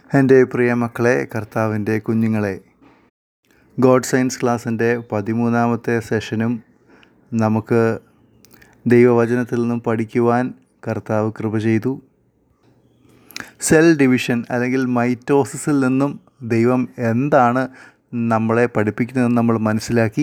എൻ്റെ പ്രിയ മക്കളെ കർത്താവിൻ്റെ കുഞ്ഞുങ്ങളെ ഗോഡ് സയൻസ് ക്ലാസ്സിൻ്റെ പതിമൂന്നാമത്തെ സെഷനും നമുക്ക് ദൈവവചനത്തിൽ നിന്നും പഠിക്കുവാൻ കർത്താവ് കൃപ ചെയ്തു സെൽ ഡിവിഷൻ അല്ലെങ്കിൽ മൈറ്റോസിസിൽ നിന്നും ദൈവം എന്താണ് നമ്മളെ പഠിപ്പിക്കുന്നതെന്ന് നമ്മൾ മനസ്സിലാക്കി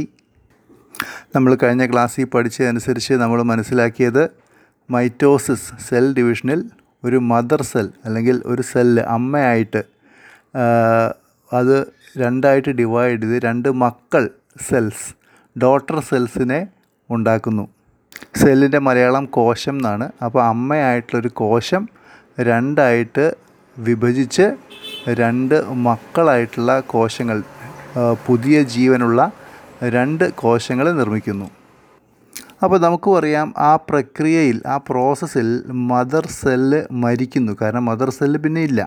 നമ്മൾ കഴിഞ്ഞ ക്ലാസ്സിൽ പഠിച്ചതനുസരിച്ച് നമ്മൾ മനസ്സിലാക്കിയത് മൈറ്റോസിസ് സെൽ ഡിവിഷനിൽ ഒരു മദർ സെൽ അല്ലെങ്കിൽ ഒരു സെല്ല് അമ്മയായിട്ട് ആ, അത് രണ്ടായിട്ട് ഡിവൈഡ് ചെയ്ത് രണ്ട് മക്കൾ സെൽസ് ഡോട്ടർ സെൽസിനെ ഉണ്ടാക്കുന്നു സെല്ലിൻ്റെ മലയാളം കോശം എന്നാണ് അപ്പോൾ അമ്മയായിട്ടുള്ളൊരു കോശം രണ്ടായിട്ട് വിഭജിച്ച് രണ്ട് മക്കളായിട്ടുള്ള കോശങ്ങൾ ആ, പുതിയ ജീവനുള്ള രണ്ട് കോശങ്ങളെ നിർമ്മിക്കുന്നു അപ്പോൾ നമുക്കും അറിയാം ആ പ്രക്രിയയിൽ ആ പ്രോസസ്സിൽ മദർ സെല്ല് മരിക്കുന്നു കാരണം മദർ സെല്ല് പിന്നെ ഇല്ല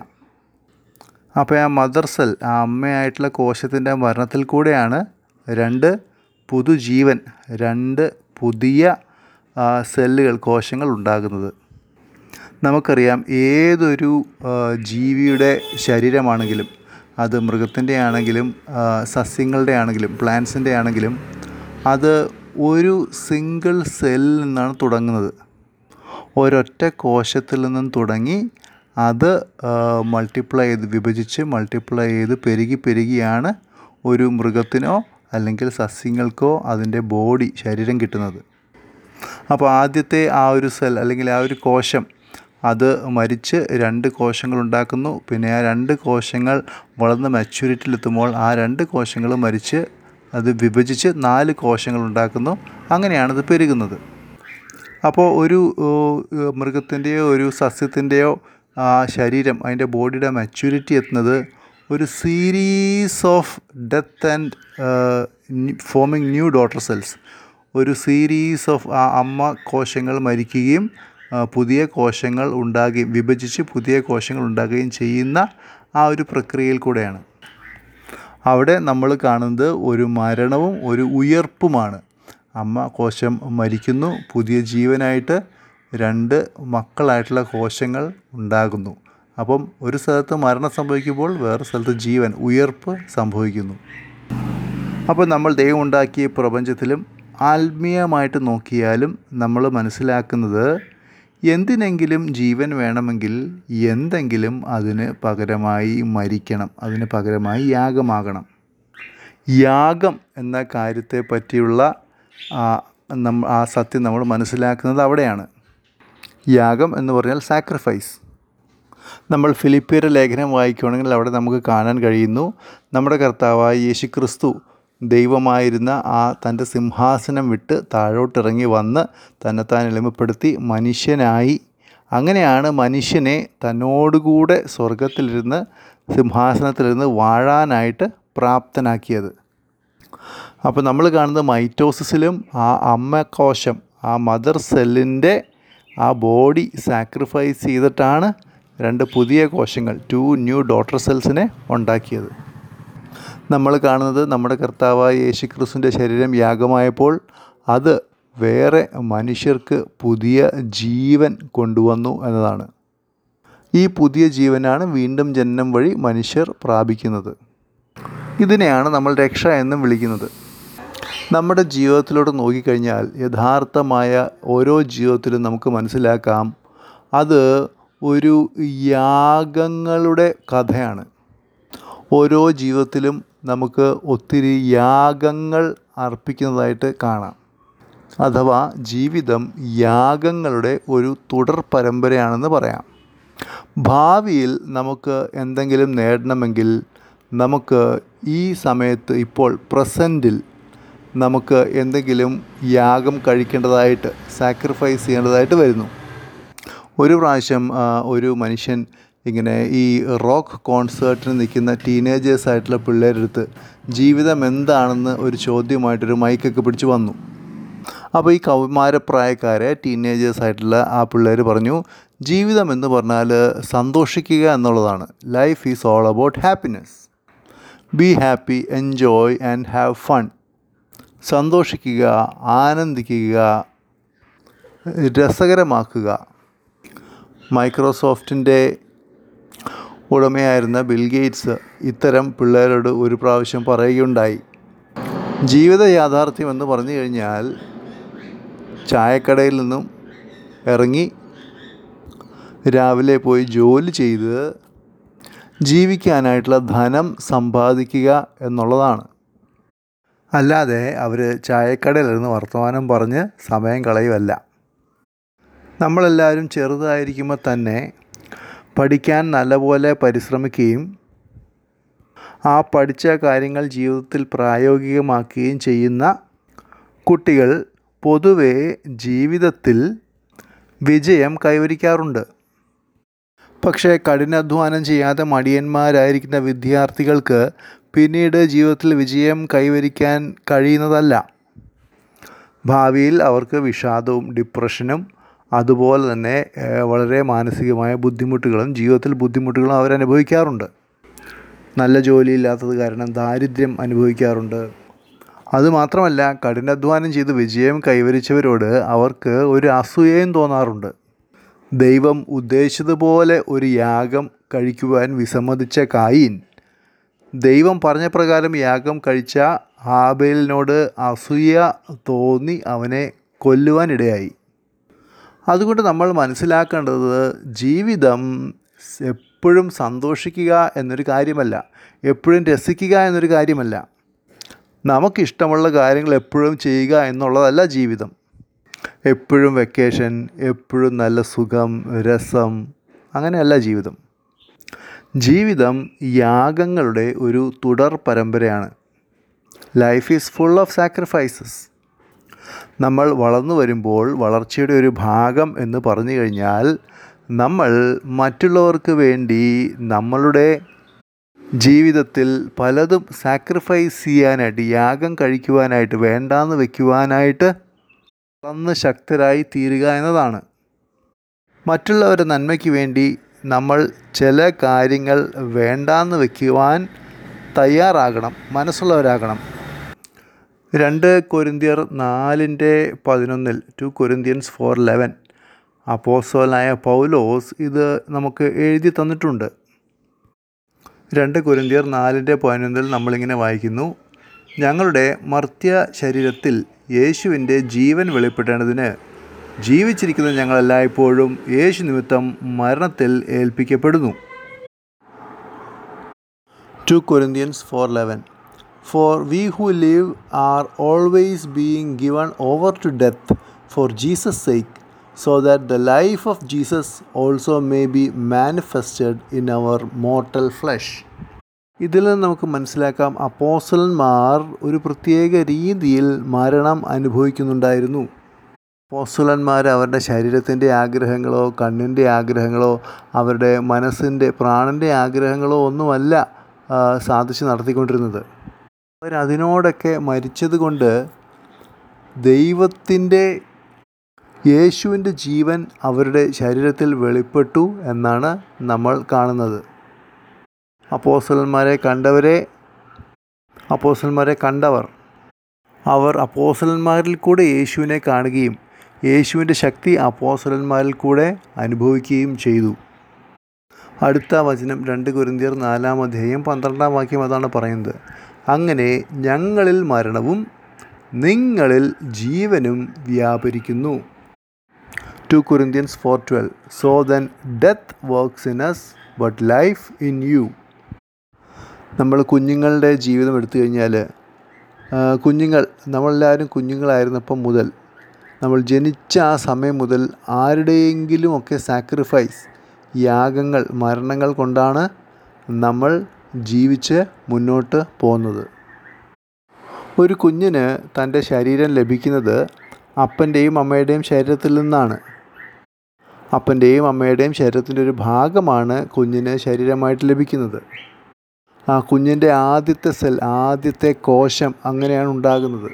അപ്പോൾ ആ മദർ സെൽ ആ അമ്മയായിട്ടുള്ള കോശത്തിൻ്റെ മരണത്തിൽ കൂടെയാണ് രണ്ട് പുതുജീവൻ രണ്ട് പുതിയ ആ, സെല്ലുകൾ കോശങ്ങൾ ഉണ്ടാകുന്നത് നമുക്കറിയാം ഏതൊരു ആ, ജീവിയുടെ ശരീരമാണെങ്കിലും അത് മൃഗത്തിൻ്റെ ആണെങ്കിലും ആ, സസ്യങ്ങളുടെ ആണെങ്കിലും പ്ലാന്റ്സിൻ്റെ ആണെങ്കിലും അത് ഒരു സിംഗിൾ സെല്ലിൽ നിന്നാണ് തുടങ്ങുന്നത് ഒരൊറ്റ കോശത്തിൽ നിന്നും തുടങ്ങി അത് മൾട്ടിപ്ലൈ ചെയ്ത് വിഭജിച്ച് മൾട്ടിപ്ലൈ ചെയ്ത് പെരുകി പെരുകിയാണ് ഒരു മൃഗത്തിനോ അല്ലെങ്കിൽ സസ്യങ്ങൾക്കോ അതിൻ്റെ ബോഡി ശരീരം കിട്ടുന്നത് അപ്പോൾ ആദ്യത്തെ ആ ഒരു സെൽ അല്ലെങ്കിൽ ആ ഒരു കോശം അത് മരിച്ച് രണ്ട് കോശങ്ങൾ ഉണ്ടാക്കുന്നു പിന്നെ ആ രണ്ട് കോശങ്ങൾ വളർന്ന് മെച്യൂരിറ്റിയിലെത്തുമ്പോൾ ആ രണ്ട് കോശങ്ങൾ മരിച്ച് അത് വിഭജിച്ച് നാല് കോശങ്ങൾ ഉണ്ടാക്കുന്നു അങ്ങനെയാണത് പെരുകുന്നത് അപ്പോൾ ഒരു ഏഹ്, മൃഗത്തിൻ്റെയോ ഒരു സസ്യത്തിൻ്റെയോ ആ ശരീരം അതിൻ്റെ ബോഡിയുടെ മെച്യൂരിറ്റി എത്തുന്നത് ഒരു series of death and forming new daughter cells ഒരു സീരീസ് ഓഫ് ആ അമ്മ കോശങ്ങൾ മരിക്കുകയും ആ, പുതിയ കോശങ്ങൾ ഉണ്ടാകുകയും വിഭജിച്ച് പുതിയ കോശങ്ങൾ ഉണ്ടാകുകയും ചെയ്യുന്ന ആ ഒരു പ്രക്രിയയിൽ കൂടെയാണ് അവിടെ നമ്മൾ കാണുന്നത് ഒരു മരണവും ഒരു ഉയർപ്പുമാണ് അമ്മ കോശം മരിക്കുന്നു പുതിയ ജീവനായിട്ട് രണ്ട് മക്കളായിട്ടുള്ള കോശങ്ങൾ ഉണ്ടാകുന്നു അപ്പം ഒരു സ്ഥലത്ത് മരണം സംഭവിക്കുമ്പോൾ വേറെ സ്ഥലത്ത് ജീവൻ ഉയർപ്പ് സംഭവിക്കുന്നു അപ്പോൾ നമ്മൾ ദൈവം ഉണ്ടാക്കിയ ഈ പ്രപഞ്ചത്തിലും ആത്മീയമായിട്ട് നോക്കിയാലും നമ്മൾ മനസ്സിലാക്കുന്നത് എന്തിനെങ്കിലും ജീവൻ വേണമെങ്കിൽ എന്തെങ്കിലും അതിന് പകരമായി മരിക്കണം അതിന് പകരമായി യാഗമാകണം യാഗം എന്ന കാര്യത്തെ പറ്റിയുള്ള ആ നമ്മ ആ സത്യം നമ്മൾ മനസ്സിലാക്കുന്നത് അവിടെയാണ് യാഗം എന്ന് പറഞ്ഞാൽ സാക്രിഫൈസ് നമ്മൾ ഫിലിപ്പിയരുടെ ലേഖനം വായിക്കുകയാണെങ്കിൽ അവിടെ നമുക്ക് കാണാൻ കഴിയുന്നു നമ്മുടെ കർത്താവായ യേശു ക്രിസ്തു ദൈവമായിരുന്ന ആ തൻ്റെ സിംഹാസനം വിട്ട് താഴോട്ടിറങ്ങി വന്ന് തന്നെത്താൻ എളിമപ്പെടുത്തി മനുഷ്യനായി അങ്ങനെയാണ് മനുഷ്യനെ തന്നോടുകൂടെ സ്വർഗത്തിലിരുന്ന് സിംഹാസനത്തിലിരുന്ന് വാഴാനായിട്ട് പ്രാപ്തനാക്കിയത് അപ്പോൾ നമ്മൾ കാണുന്നത് മൈറ്റോസിസിലും ആ അമ്മക്കോശം ആ മദർ സെല്ലിൻ്റെ ആ ബോഡി സാക്രിഫൈസ് ചെയ്തിട്ടാണ് രണ്ട് പുതിയ കോശങ്ങൾ ടു ന്യൂ ഡോട്ടർ സെൽസിനെ ഉണ്ടാക്കിയത് നമ്മൾ കാണുന്നത് നമ്മുടെ കർത്താവായ യേശു ക്രിസ്തുവിൻ്റെ ശരീരം യാഗമായപ്പോൾ അത് വേറെ മനുഷ്യർക്ക് പുതിയ ജീവൻ കൊണ്ടുവന്നു എന്നതാണ് ഈ പുതിയ ജീവനാണ് വീണ്ടും ജനനം വഴി മനുഷ്യർ പ്രാപിക്കുന്നത് ഇതിനെയാണ് നമ്മൾ രക്ഷ എന്നും വിളിക്കുന്നത് നമ്മുടെ ജീവിതത്തിലൂടെ നോക്കിക്കഴിഞ്ഞാൽ യഥാർത്ഥമായ ഓരോ ജീവിതത്തിലും നമുക്ക് മനസ്സിലാക്കാം അത് ഒരു യാഗങ്ങളുടെ കഥയാണ് ഓരോ ജീവിതത്തിലും നമുക്ക് ഒത്തിരി യാഗങ്ങൾ അർപ്പിക്കുന്നതായിട്ട് കാണാം അഥവാ ജീവിതം യാഗങ്ങളുടെ ഒരു തുടർ പരമ്പരയാണെന്ന് പറയാം ഭാവിയിൽ നമുക്ക് എന്തെങ്കിലും നേടണമെങ്കിൽ നമുക്ക് ഈ സമയത്ത് ഇപ്പോൾ പ്രസൻറ്റിൽ നമുക്ക് എന്തെങ്കിലും യാഗം കഴിക്കേണ്ടതായിട്ട് സാക്രിഫൈസ് ചെയ്യേണ്ടതായിട്ട് വരുന്നു ഒരു പ്രാവശ്യം ആ, ഒരു മനുഷ്യൻ ഇങ്ങനെ ഈ റോക്ക് കോൺസേർട്ടിന് നിൽക്കുന്ന ടീനേജേഴ്സ് ആയിട്ടുള്ള പിള്ളേരെടുത്ത് ജീവിതം എന്താണെന്ന് ഒരു ചോദ്യമായിട്ടൊരു മൈക്കൊക്കെ പിടിച്ച് വന്നു അപ്പോൾ ഈ കൗമാരപ്രായക്കാരെ ടീനേജേഴ്സ് ആയിട്ടുള്ള ആ പിള്ളേർ പറഞ്ഞു ജീവിതം എന്ന് പറഞ്ഞാൽ സന്തോഷിക്കുക എന്നുള്ളതാണ് life is all about happiness be happy enjoy and have fun സന്തോഷിക്കുക ആനന്ദിക്കുക രസകരമാക്കുക മൈക്രോസോഫ്റ്റിൻ്റെ ഉടമയായിരുന്ന ബിൽ ഗേറ്റ്സ് ഇത്തരം പിള്ളേരോട് ഒരു പ്രാവശ്യം പറയുകയുണ്ടായി ജീവിത യാഥാർത്ഥ്യം എന്ന് പറഞ്ഞു കഴിഞ്ഞാൽ ചായക്കടയിൽ നിന്നും ഇറങ്ങി രാവിലെ പോയി ജോലി ചെയ്ത് ജീവിക്കാനായിട്ടുള്ള ധനം സമ്പാദിക്കുക എന്നുള്ളതാണ് അല്ലാതെ അവർ ചായക്കടയിലിരുന്ന് വർത്തമാനം പറഞ്ഞ് സമയം കളയുമല്ല നമ്മളെല്ലാവരും ചെറുതായിരിക്കുമ്പോൾ തന്നെ പഠിക്കാൻ നല്ലപോലെ പരിശ്രമിക്കുകയും ആ പഠിച്ച കാര്യങ്ങൾ ജീവിതത്തിൽ പ്രായോഗികമാക്കുകയും ചെയ്യുന്ന കുട്ടികൾ പൊതുവെ ജീവിതത്തിൽ വിജയം കൈവരിക്കാറുണ്ട് പക്ഷേ കഠിനാധ്വാനം ചെയ്യാതെ മടിയന്മാരായിരിക്കുന്ന വിദ്യാർത്ഥികൾക്ക് പിന്നീട് ജീവിതത്തിൽ വിജയം കൈവരിക്കാൻ കഴിയുന്നതല്ല ഭാവിയിൽ അവർക്ക് വിഷാദവും ഡിപ്രഷനും അതുപോലെ തന്നെ ഏഹ്, വളരെ മാനസികമായ ബുദ്ധിമുട്ടുകളും ജീവിതത്തിൽ ബുദ്ധിമുട്ടുകളും അവരനുഭവിക്കാറുണ്ട് നല്ല ജോലിയില്ലാത്തത് കാരണം ദാരിദ്ര്യം അനുഭവിക്കാറുണ്ട് അതുമാത്രമല്ല കഠിനാധ്വാനം ചെയ്ത് വിജയം കൈവരിച്ചവരോട് അവർക്ക് ഒരു അസൂയയും തോന്നാറുണ്ട് ദൈവം ഉദ്ദേശിച്ചതുപോലെ ഒരു യാഗം കഴിക്കുവാൻ വിസമ്മതിച്ച കായിൻ ദൈവം പറഞ്ഞ പ്രകാരം യാഗം കഴിച്ച ഹാബേലിനോട് അസൂയ തോന്നി അവനെ കൊല്ലുവാനിടയായി അതുകൊണ്ട് നമ്മൾ മനസ്സിലാക്കേണ്ടത് ജീവിതം സ് എപ്പോഴും സന്തോഷിക്കുക എന്നൊരു കാര്യമല്ല എപ്പോഴും രസിക്കുക എന്നൊരു കാര്യമല്ല നമുക്കിഷ്ടമുള്ള കാര്യങ്ങൾ എപ്പോഴും ചെയ്യുക എന്നുള്ളതല്ല ജീവിതം എപ്പോഴും വെക്കേഷൻ എപ്പോഴും നല്ല സുഖം രസം അങ്ങനെയല്ല ജീവിതം ജീവിതം യാഗങ്ങളുടെ ഒരു തുടർ പരമ്പരയാണ് life is full of sacrifices നമ്മൾ വളർന്നു വരുമ്പോൾ വളർച്ചയുടെ ഒരു ഭാഗം എന്ന് പറഞ്ഞു കഴിഞ്ഞാൽ നമ്മൾ മറ്റുള്ളവർക്ക് വേണ്ടി നമ്മളുടെ ജീവിതത്തിൽ പലതും സാക്രിഫൈസ് ചെയ്യാനായിട്ട് യാഗം കഴിക്കുവാനായിട്ട് വേണ്ടാന്ന് വെക്കുവാനായിട്ട് വളർന്ന് ശക്തരായി തീരുക എന്നതാണ് മറ്റുള്ളവരുടെ നന്മയ്ക്ക് വേണ്ടി നമ്മൾ ചില കാര്യങ്ങൾ വേണ്ടാന്ന് വെക്കുവാൻ തയ്യാറാകണം മനസ്സുള്ളവരാകണം രണ്ട് കൊരിന്തിയർ നാലിൻ്റെ പതിനൊന്നിൽ ടു കൊരിന്ത്യൻസ് ഫോർ ലെവൻ അപ്പോസോലായ പൗലോസ് ഇത് നമുക്ക് എഴുതി തന്നിട്ടുണ്ട് രണ്ട് കൊരിന്തിയർ നാലിൻ്റെ പതിനൊന്നിൽ നമ്മളിങ്ങനെ വായിക്കുന്നു ഞങ്ങളുടെ മർത്യ ശരീരത്തിൽ യേശുവിൻ്റെ ജീവൻ വെളിപ്പെടേണ്ടതിന് ജീവിച്ചിരിക്കുന്ന ഞങ്ങളെല്ലായ്പ്പോഴും യേശു നിമിത്തം മരണത്തിൽ ഏൽപ്പിക്കപ്പെടുന്നു two Corinthians four eleven for we who live are always being given over to death for Jesus sake so that the life of Jesus also may be manifested in our mortal flesh ഇതിൽ നിന്ന് നമുക്ക് മനസ്സിലാക്കാം അപ്പോസലന്മാർ ഒരു പ്രത്യേക രീതിയിൽ മരണം അനുഭവിക്കുന്നുണ്ടായിരുന്നു അപ്പോസ്തലന്മാർ അവരുടെ ശരീരത്തിൻ്റെ ആഗ്രഹങ്ങളോ കണ്ണിൻ്റെ ആഗ്രഹങ്ങളോ അവരുടെ മനസ്സിൻ്റെ പ്രാണൻ്റെ ആഗ്രഹങ്ങളോ ഒന്നുമല്ല ആ, സാധിച്ച് നടത്തിക്കൊണ്ടിരുന്നത് അവരതിനോടൊക്കെ മരിച്ചത് കൊണ്ട് ദൈവത്തിൻ്റെ യേശുവിൻ്റെ ജീവൻ അവരുടെ ശരീരത്തിൽ വെളിപ്പെട്ടു എന്നാണ് നമ്മൾ കാണുന്നത് അപ്പോസ്തലന്മാരെ കണ്ടവരെ അപ്പോസ്തലന്മാരെ കണ്ടവർ അവർ അപ്പോസ്തലന്മാരിൽ കൂടെ യേശുവിനെ കാണുകയും യേശുവിൻ്റെ ശക്തി അപ്പോസ്തലന്മാരിൽ കൂടെ അനുഭവിക്കുകയും ചെയ്തു അടുത്ത വചനം രണ്ട് കുരിന്തിയർ നാലാം അധ്യായം പന്ത്രണ്ടാം വാക്യം അതാണ് പറയുന്നത് അങ്ങനെ ഞങ്ങളിൽ മരണവും നിങ്ങളിൽ ജീവനും വ്യാപരിക്കുന്നു two Corinthians four twelve so then death works in us but life in you നമ്മൾ കുഞ്ഞുങ്ങളുടെ ജീവിതം എടുത്തു കഴിഞ്ഞാൽ ആ, കുഞ്ഞുങ്ങൾ നമ്മളെല്ലാവരും കുഞ്ഞുങ്ങളായിരുന്നപ്പം മുതൽ നമ്മൾ ജനിച്ച ആ സമയം മുതൽ ആരുടെയെങ്കിലും ഒക്കെ സാക്രിഫൈസ് യാഗങ്ങൾ മരണങ്ങൾ കൊണ്ടാണ് നമ്മൾ ജീവിച്ച് മുന്നോട്ട് പോകുന്നത് ഒരു കുഞ്ഞിന് തൻ്റെ ശരീരം ലഭിക്കുന്നത് അപ്പൻ്റെയും അമ്മയുടെയും ശരീരത്തിൽ നിന്നാണ് അപ്പൻ്റെയും അമ്മയുടെയും ശരീരത്തിൻ്റെ ഒരു ഭാഗമാണ് കുഞ്ഞിന് ശരീരമായിട്ട് ലഭിക്കുന്നത് ആ കുഞ്ഞിൻ്റെ ആദ്യത്തെ സെൽ ആദ്യത്തെ കോശം അങ്ങനെയാണ് ഉണ്ടാകുന്നത്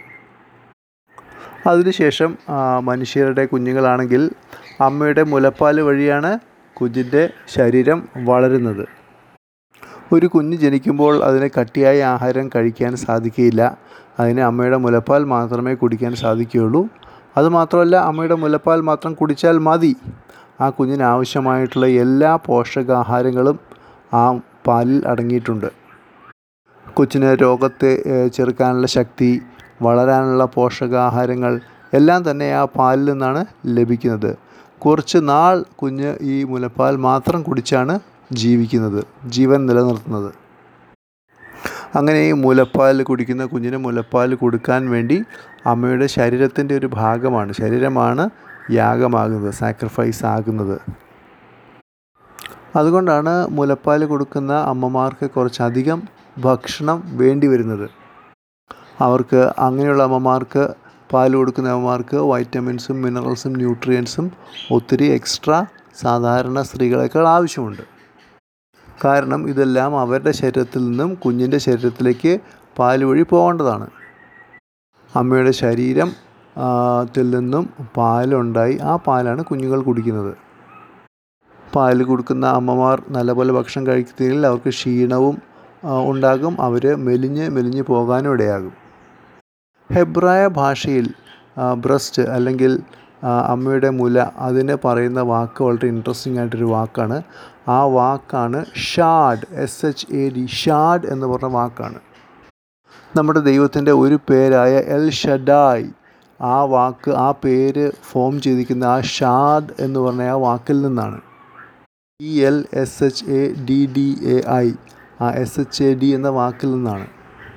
അതിനുശേഷം ആ, മനുഷ്യരുടെ കുഞ്ഞുങ്ങളാണെങ്കിൽ അമ്മയുടെ മുലപ്പാൽ വഴിയാണ് കുഞ്ഞിൻ്റെ ശരീരം വളരുന്നത് ഒരു കുഞ്ഞ് ജനിക്കുമ്പോൾ അതിന് കട്ടിയായ ആഹാരം കഴിക്കാൻ സാധിക്കുകയില്ല അതിന് അമ്മയുടെ മുലപ്പാൽ മാത്രമേ കുടിക്കാൻ സാധിക്കുകയുള്ളൂ അതുമാത്രമല്ല അമ്മയുടെ മുലപ്പാൽ മാത്രം കുടിച്ചാൽ മതി ആ കുഞ്ഞിന് ആവശ്യമായിട്ടുള്ള എല്ലാ പോഷകാഹാരങ്ങളും ആ പാലിൽ അടങ്ങിയിട്ടുണ്ട് കൊച്ചിന് രോഗത്തെ ഏഹ്, ചെറുക്കാനുള്ള ശക്തി വളരാനുള്ള പോഷകാഹാരങ്ങൾ എല്ലാം തന്നെ ആ പാലിൽ നിന്നാണ് ലഭിക്കുന്നത് കുറച്ച് നാൾ കുഞ്ഞ് ഈ മുലപ്പാൽ മാത്രം കുടിച്ചാണ് ജീവിക്കുന്നത് ജീവൻ നിലനിർത്തുന്നത് അങ്ങനെ ഈ മുലപ്പാൽ കുടിക്കുന്ന കുഞ്ഞിന് മുലപ്പാൽ കൊടുക്കാൻ വേണ്ടി അമ്മയുടെ ശരീരത്തിൻ്റെ ഒരു ഭാഗമാണ് ശരീരമാണ് യാഗമാകുന്നത് സാക്രിഫൈസ് ആകുന്നത് അതുകൊണ്ടാണ് മുലപ്പാൽ കൊടുക്കുന്ന അമ്മമാർക്ക് കുറച്ചധികം ഭക്ഷണം വേണ്ടി വരുന്നത് അവർക്ക് അങ്ങനെയുള്ള അമ്മമാർക്ക് പാൽ കൊടുക്കുന്ന അമ്മമാർക്ക് വൈറ്റമിൻസും മിനറൽസും ന്യൂട്രിയൻസും ഒത്തിരി എക്സ്ട്രാ സാധാരണ സ്ത്രീകളെക്കാൾ ആവശ്യമുണ്ട് കാരണം ഇതെല്ലാം അവരുടെ ശരീരത്തിൽ നിന്നും കുഞ്ഞിൻ്റെ ശരീരത്തിലേക്ക് പാൽ വഴി പോകേണ്ടതാണ് അമ്മയുടെ ശരീരം ആ, ത്തിൽ നിന്നും പാലുണ്ടായി ആ പാലാണ് കുഞ്ഞുങ്ങൾ കുടിക്കുന്നത് പാൽ കൊടുക്കുന്ന അമ്മമാർ നല്ലപോലെ ഭക്ഷണം കഴിക്കുന്നില്ലെങ്കിൽ അവർക്ക് ക്ഷീണവും ആ, ഉണ്ടാകും അവർ മെലിഞ്ഞ് മെലിഞ്ഞ് പോകാനും ഇടയാകും ഹെബ്രായ ഭാഷയിൽ ബ്രസ്റ്റ് അല്ലെങ്കിൽ ആ, അമ്മയുടെ മുല അതിന് പറയുന്ന വാക്ക് വളരെ ഇൻട്രസ്റ്റിംഗ് ആയിട്ടൊരു വാക്കാണ് ആ വാക്കാണ് ഷാഡ് എസ് എച്ച് എ ഡി ഷാഡ് എന്ന് പറഞ്ഞ വാക്കാണ് നമ്മുടെ ദൈവത്തിൻ്റെ ഒരു പേരായ എൽ ഷഡായ് ആ വാക്ക് ആ പേര് ഫോം ചെയ്തിരിക്കുന്ന ആ ഷാദ് എന്ന് പറഞ്ഞ ആ വാക്കിൽ നിന്നാണ് E L S H A D D A I ആ എസ് എച്ച് എ ഡി എന്ന വാക്കിൽ നിന്നാണ്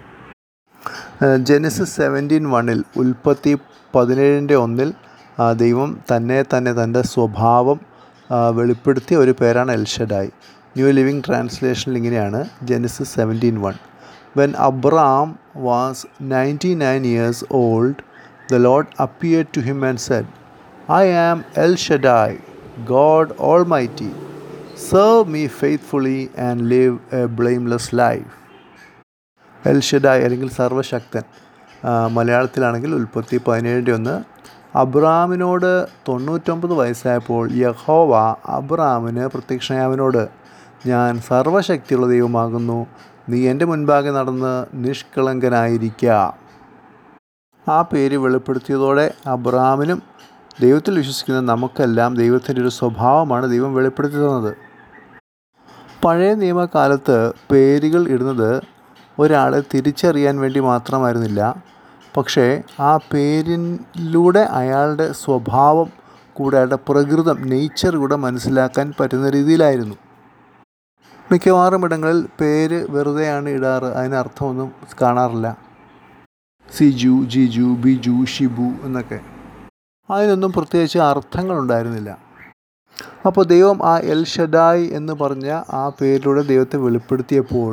ജെനസിസ് സെവൻറ്റീൻ വണ്ണിൽ ഉൽപ്പത്തി പതിനേഴിൻ്റെ ഒന്നിൽ ആ, ദൈവം തന്നെ തന്നെ തൻ്റെ സ്വഭാവം ആ, വെളിപ്പെടുത്തിയ ഒരു പേരാണ് എൽഷഡായി ന്യൂ ലിവിങ് ട്രാൻസ്ലേഷനിൽ ഇങ്ങനെയാണ് Genesis seventeen one when Abram was ninety nine years old the Lord appear to him and said I am El Shaddai God almighty serve me faithfully and live a blameless life El Shaddai അല്ലെങ്കിൽ സർവശക്തൻ ആ, മലയാളത്തിലാണെങ്കിൽ ഉൽപ്പത്തി പതിനേഴിൻ്റെ ഒന്ന് അബ്രാമിനോട് തൊണ്ണൂറ്റൊമ്പത് വയസ്സായപ്പോൾ യഹോവ അബ്രാമിന് പ്രത്യക്ഷനായ അവനോട് ഞാൻ സർവശക്തിയുള്ള ദൈവമാകുന്നു നീ എൻ്റെ മുൻപാകെ നടന്ന് നിഷ്കളങ്കനായിരിക്കുക ആ പേര് വെളിപ്പെടുത്തിയതോടെ അബ്രാമിനും ദൈവത്തിൽ വിശ്വസിക്കുന്ന നമുക്കെല്ലാം ദൈവത്തിൻ്റെ ഒരു സ്വഭാവമാണ് ദൈവം വെളിപ്പെടുത്തി തന്നത് പഴയ നിയമകാലത്ത് പേരുകൾ ഇടുന്നത് ഒരാളെ തിരിച്ചറിയാൻ വേണ്ടി മാത്രമായിരുന്നില്ല പക്ഷേ ആ പേരിലൂടെ അയാളുടെ സ്വഭാവം കൂടെ അയാളുടെ പ്രകൃതം നേച്ചർ കൂടെ മനസ്സിലാക്കാൻ പറ്റുന്ന രീതിയിലായിരുന്നു മിക്കവാറും ഇടങ്ങളിൽ പേര് വെറുതെയാണ് ഇടാറ് അതിനർത്ഥമൊന്നും കാണാറില്ല സിജു ജിജു ബിജു ഷിബു എന്നൊക്കെ അതിനൊന്നും പ്രത്യേകിച്ച് അർത്ഥങ്ങളുണ്ടായിരുന്നില്ല അപ്പോൾ ദൈവം ആ എൽ ഷഡായ് എന്ന് പറഞ്ഞ ആ പേരിലൂടെ ദൈവത്തെ വെളിപ്പെടുത്തിയപ്പോൾ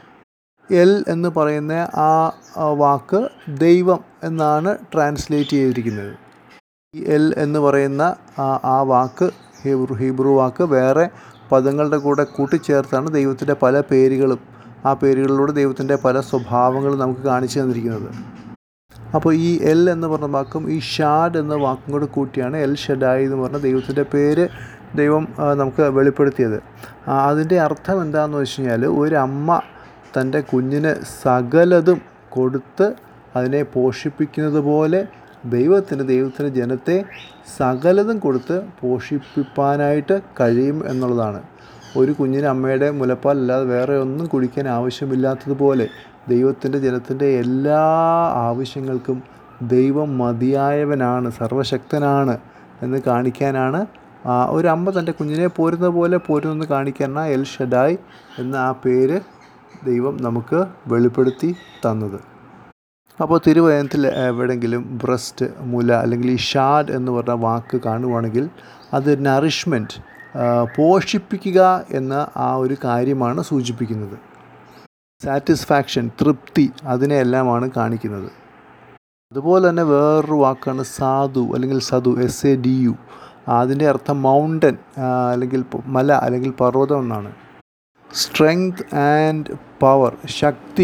എൽ എന്ന് പറയുന്ന ആ ആ വാക്ക് ദൈവം എന്നാണ് ട്രാൻസ്ലേറ്റ് ചെയ്തിരിക്കുന്നത് ഈ എൽ എന്ന് പറയുന്ന ആ ആ വാക്ക് ഹീബ്രു ഹീബ്രു വാക്ക് വേറെ പദങ്ങളുടെ കൂടെ കൂട്ടിച്ചേർത്താണ് ദൈവത്തിൻ്റെ പല പേരുകളും ആ പേരുകളിലൂടെ ദൈവത്തിൻ്റെ പല സ്വഭാവങ്ങളും നമുക്ക് കാണിച്ചു തന്നിരിക്കുന്നത് അപ്പോൾ ഈ എൽ എന്ന് പറഞ്ഞ വാക്കും ഈ ഷാഡ് എന്ന വാക്കും കൂടെ കൂട്ടിയാണ് എൽ ഷഡായി എന്ന് പറഞ്ഞ ദൈവത്തിൻ്റെ പേര് ദൈവം ആ, നമുക്ക് വെളിപ്പെടുത്തിയത് ആ, അതിൻ്റെ അർത്ഥം എന്താണെന്ന് വെച്ച് കഴിഞ്ഞാൽ ഒരമ്മ തൻ്റെ കുഞ്ഞിന് സകലതും കൊടുത്ത് അതിനെ പോഷിപ്പിക്കുന്നത് പോലെ ദൈവത്തിന് ദൈവത്തിൻ്റെ ജനത്തെ സകലതും കൊടുത്ത് പോഷിപ്പിക്കാനായിട്ട് കഴിയും എന്നുള്ളതാണ് ഒരു കുഞ്ഞിന് അമ്മയുടെ മുലപ്പാൽ അല്ലാതെ വേറെ ഒന്നും കുടിക്കാൻ ആവശ്യമില്ലാത്തതുപോലെ ദൈവത്തിൻ്റെ ജനത്തിൻ്റെ എല്ലാ ആവശ്യങ്ങൾക്കും ദൈവം മതിയായവനാണ് സർവശക്തനാണ് എന്ന് കാണിക്കാനാണ് ആ, ഒരു അമ്മ തൻ്റെ കുഞ്ഞിനെ പോരുന്ന പോലെ പോരുന്നെന്ന് കാണിക്കാനാണ് എൽ ഷഡായ് എന്ന ആ പേര് ദൈവം നമുക്ക് വെളിപ്പെടുത്തി തന്നത് അപ്പോൾ തിരുവചനത്തിൽ എവിടെയെങ്കിലും ബ്രസ്റ്റ് മുല അല്ലെങ്കിൽ ഈ ഷാഡ് എന്ന് പറഞ്ഞ വാക്ക് കാണുവാണെങ്കിൽ അത് നറിഷ്മെൻറ്റ് പോഷിപ്പിക്കുക എന്ന ആ ഒരു കാര്യമാണ് സൂചിപ്പിക്കുന്നത് സാറ്റിസ്ഫാക്ഷൻ തൃപ്തി അതിനെയെല്ലാമാണ് കാണിക്കുന്നത് അതുപോലെ തന്നെ വേറൊരു വാക്കാണ് സാധു അല്ലെങ്കിൽ സധു എസ് എ ഡി യു അതിൻ്റെ അർത്ഥം മൗണ്ടൻ അല്ലെങ്കിൽ പ- മല അല്ലെങ്കിൽ പർവ്വതം എന്നാണ് സ്ട്രെങ്ത് ആൻഡ് പവർ ശക്തി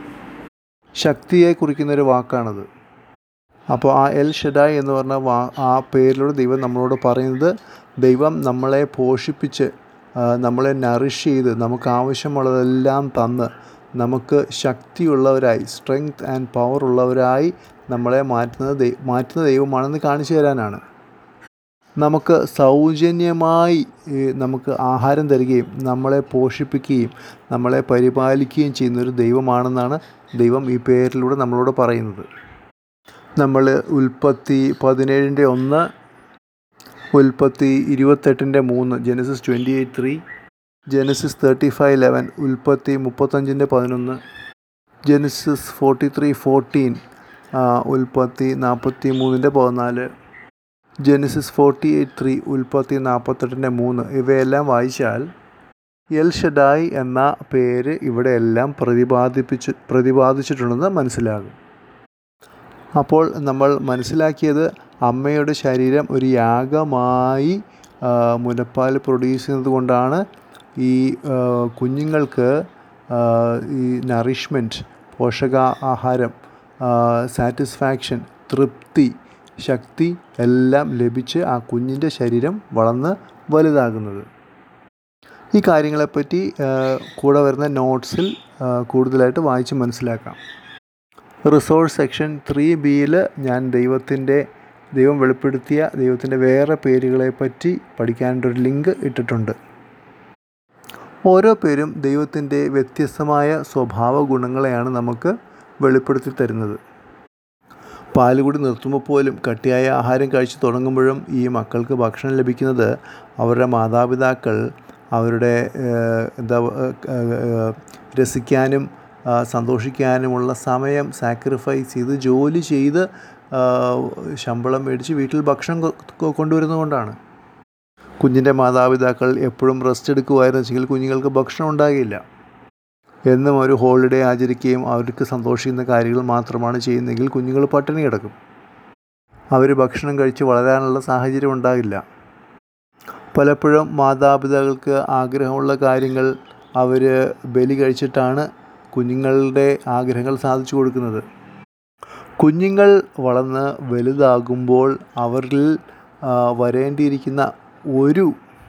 ശക്തിയെ കുറിക്കുന്നൊരു വാക്കാണത് അപ്പോൾ ആ എൽ ഷെഡായ് എന്ന് പറഞ്ഞ വാ ആ പേരിലൂടെ ദൈവം നമ്മളോട് പറയുന്നത് ദൈവം നമ്മളെ പോഷിപ്പിച്ച് ആ, നമ്മളെ നറിഷ് ചെയ്ത് നമുക്ക് ആവശ്യമുള്ളതെല്ലാം തന്ന് നമുക്ക് ശക്തിയുള്ളവരായി സ്ട്രെങ്ത് ആൻഡ് പവർ ഉള്ളവരായി നമ്മളെ മാറ്റുന്നത് ദൈ- മാറ്റുന്ന ദൈവമാണെന്ന് കാണിച്ചു തരാനാണ് നമുക്ക് സൗജന്യമായി ഈ, നമുക്ക് ആഹാരം തരികയും നമ്മളെ പോഷിപ്പിക്കുകയും നമ്മളെ പരിപാലിക്കുകയും ചെയ്യുന്നൊരു ദൈവമാണെന്നാണ് ദൈവം ഈ പേരിലൂടെ നമ്മളോട് പറയുന്നത് നമ്മൾ ഉൽപ്പത്തി പതിനേഴിൻ്റെ ഒന്ന് ഉൽപ്പത്തി ഇരുപത്തെട്ടിൻ്റെ മൂന്ന് Genesis twenty eight three Genesis thirty five eleven ഉൽപ്പത്തി മുപ്പത്തഞ്ചിൻ്റെ പതിനൊന്ന് ജെനസിസ് ഫോർട്ടി ത്രീ ഫോർട്ടീൻ ഉൽപ്പത്തി നാൽപ്പത്തി മൂന്നിൻ്റെ പതിനാല് ജെനസിസ് ഫോർട്ടി എയ്റ്റ് ത്രീ ഉൽപ്പത്തി നാൽപ്പത്തെട്ടിൻ്റെ മൂന്ന് ഇവയെല്ലാം വായിച്ചാൽ എൽ ഷഡായ് എന്ന പേര് ഇവിടെ എല്ലാം പ്രതിപാദിപ്പിച്ച് പ്രതിപാദിച്ചിട്ടുണ്ടെന്ന് മനസ്സിലാകും അപ്പോൾ നമ്മൾ മനസ്സിലാക്കിയത് അമ്മയുടെ ശരീരം ഒരു യാഗമായി ആ, മുലപ്പാൽ പ്രൊഡ്യൂസ് ചെയ്യുന്നത് കൊണ്ടാണ് ഈ ആ, കുഞ്ഞുങ്ങൾക്ക് ആ, ഈ നറിഷ്മെൻറ്റ് പോഷക ആഹാരം സാറ്റിസ്ഫാക്ഷൻ തൃപ്തി ശക്തി എല്ലാം ലഭിച്ച് ആ കുഞ്ഞിൻ്റെ ശരീരം വളർന്ന് വലുതാകുന്നത് ഈ കാര്യങ്ങളെപ്പറ്റി ആ, കൂടെ വരുന്ന നോട്ട്സിൽ ആ, കൂടുതലായിട്ട് വായിച്ച് മനസ്സിലാക്കാം റിസോഴ്സ് സെക്ഷൻ ത്രീ ബിയിൽ ഞാൻ ദൈവത്തിൻ്റെ ദൈവം വെളിപ്പെടുത്തിയ ദൈവത്തിൻ്റെ വേറെ പേരുകളെ പറ്റി പഠിക്കാനായിട്ടൊരു ലിങ്ക് ഇട്ടിട്ടുണ്ട് ഓരോ പേരും ദൈവത്തിൻ്റെ വ്യത്യസ്തമായ സ്വഭാവ ഗുണങ്ങളെയാണ് നമുക്ക് വെളിപ്പെടുത്തി തരുന്നത് പാലുകൂടി നിർത്തുമ്പോൾ പോലും കട്ടിയായ ആഹാരം കഴിച്ചു തുടങ്ങുമ്പോഴും ഈ മക്കൾക്ക് ഭക്ഷണം ലഭിക്കുന്നത് അവരുടെ മാതാപിതാക്കൾ അവരുടെ ഏഹ്, എന്താ ഏഹ്, ഏഹ്, രസിക്കാനും ആ, സന്തോഷിക്കാനുമുള്ള സമയം സാക്രിഫൈസ് ചെയ്ത് ജോലി ചെയ്ത് ആ, ശമ്പളം മേടിച്ച് വീട്ടിൽ ഭക്ഷണം കൊ- കൊ- കൊണ്ടുവരുന്നതുകൊണ്ടാണ് കുഞ്ഞിൻ്റെ മാതാപിതാക്കൾ എപ്പോഴും റെസ്റ്റ് എടുക്കുമായിരുന്നു വെച്ചെങ്കിൽ കുഞ്ഞുങ്ങൾക്ക് ഭക്ഷണം ഉണ്ടാകില്ല എന്നും ഒരു ഹോളിഡേ ആചരിക്കുകയും അവർക്ക് സന്തോഷിക്കുന്ന കാര്യങ്ങൾ മാത്രമാണ് ചെയ്യുന്നതെങ്കിൽ കുഞ്ഞുങ്ങൾ പട്ടിണി കിടക്കും അവർ ഭക്ഷണം കഴിച്ച് വളരാനുള്ള സാഹചര്യം ഉണ്ടാകില്ല പലപ്പോഴും മാതാപിതാക്കൾക്ക് ആഗ്രഹമുള്ള കാര്യങ്ങൾ അവർ ബലി കഴിച്ചിട്ടാണ് കുഞ്ഞുങ്ങളുടെ ആഗ്രഹങ്ങൾ സാധിച്ചു കൊടുക്കുന്നത് കുഞ്ഞുങ്ങൾ വളർന്ന് വലുതാകുമ്പോൾ അവരിൽ ആ, വരേണ്ടിയിരിക്കുന്ന ഒരു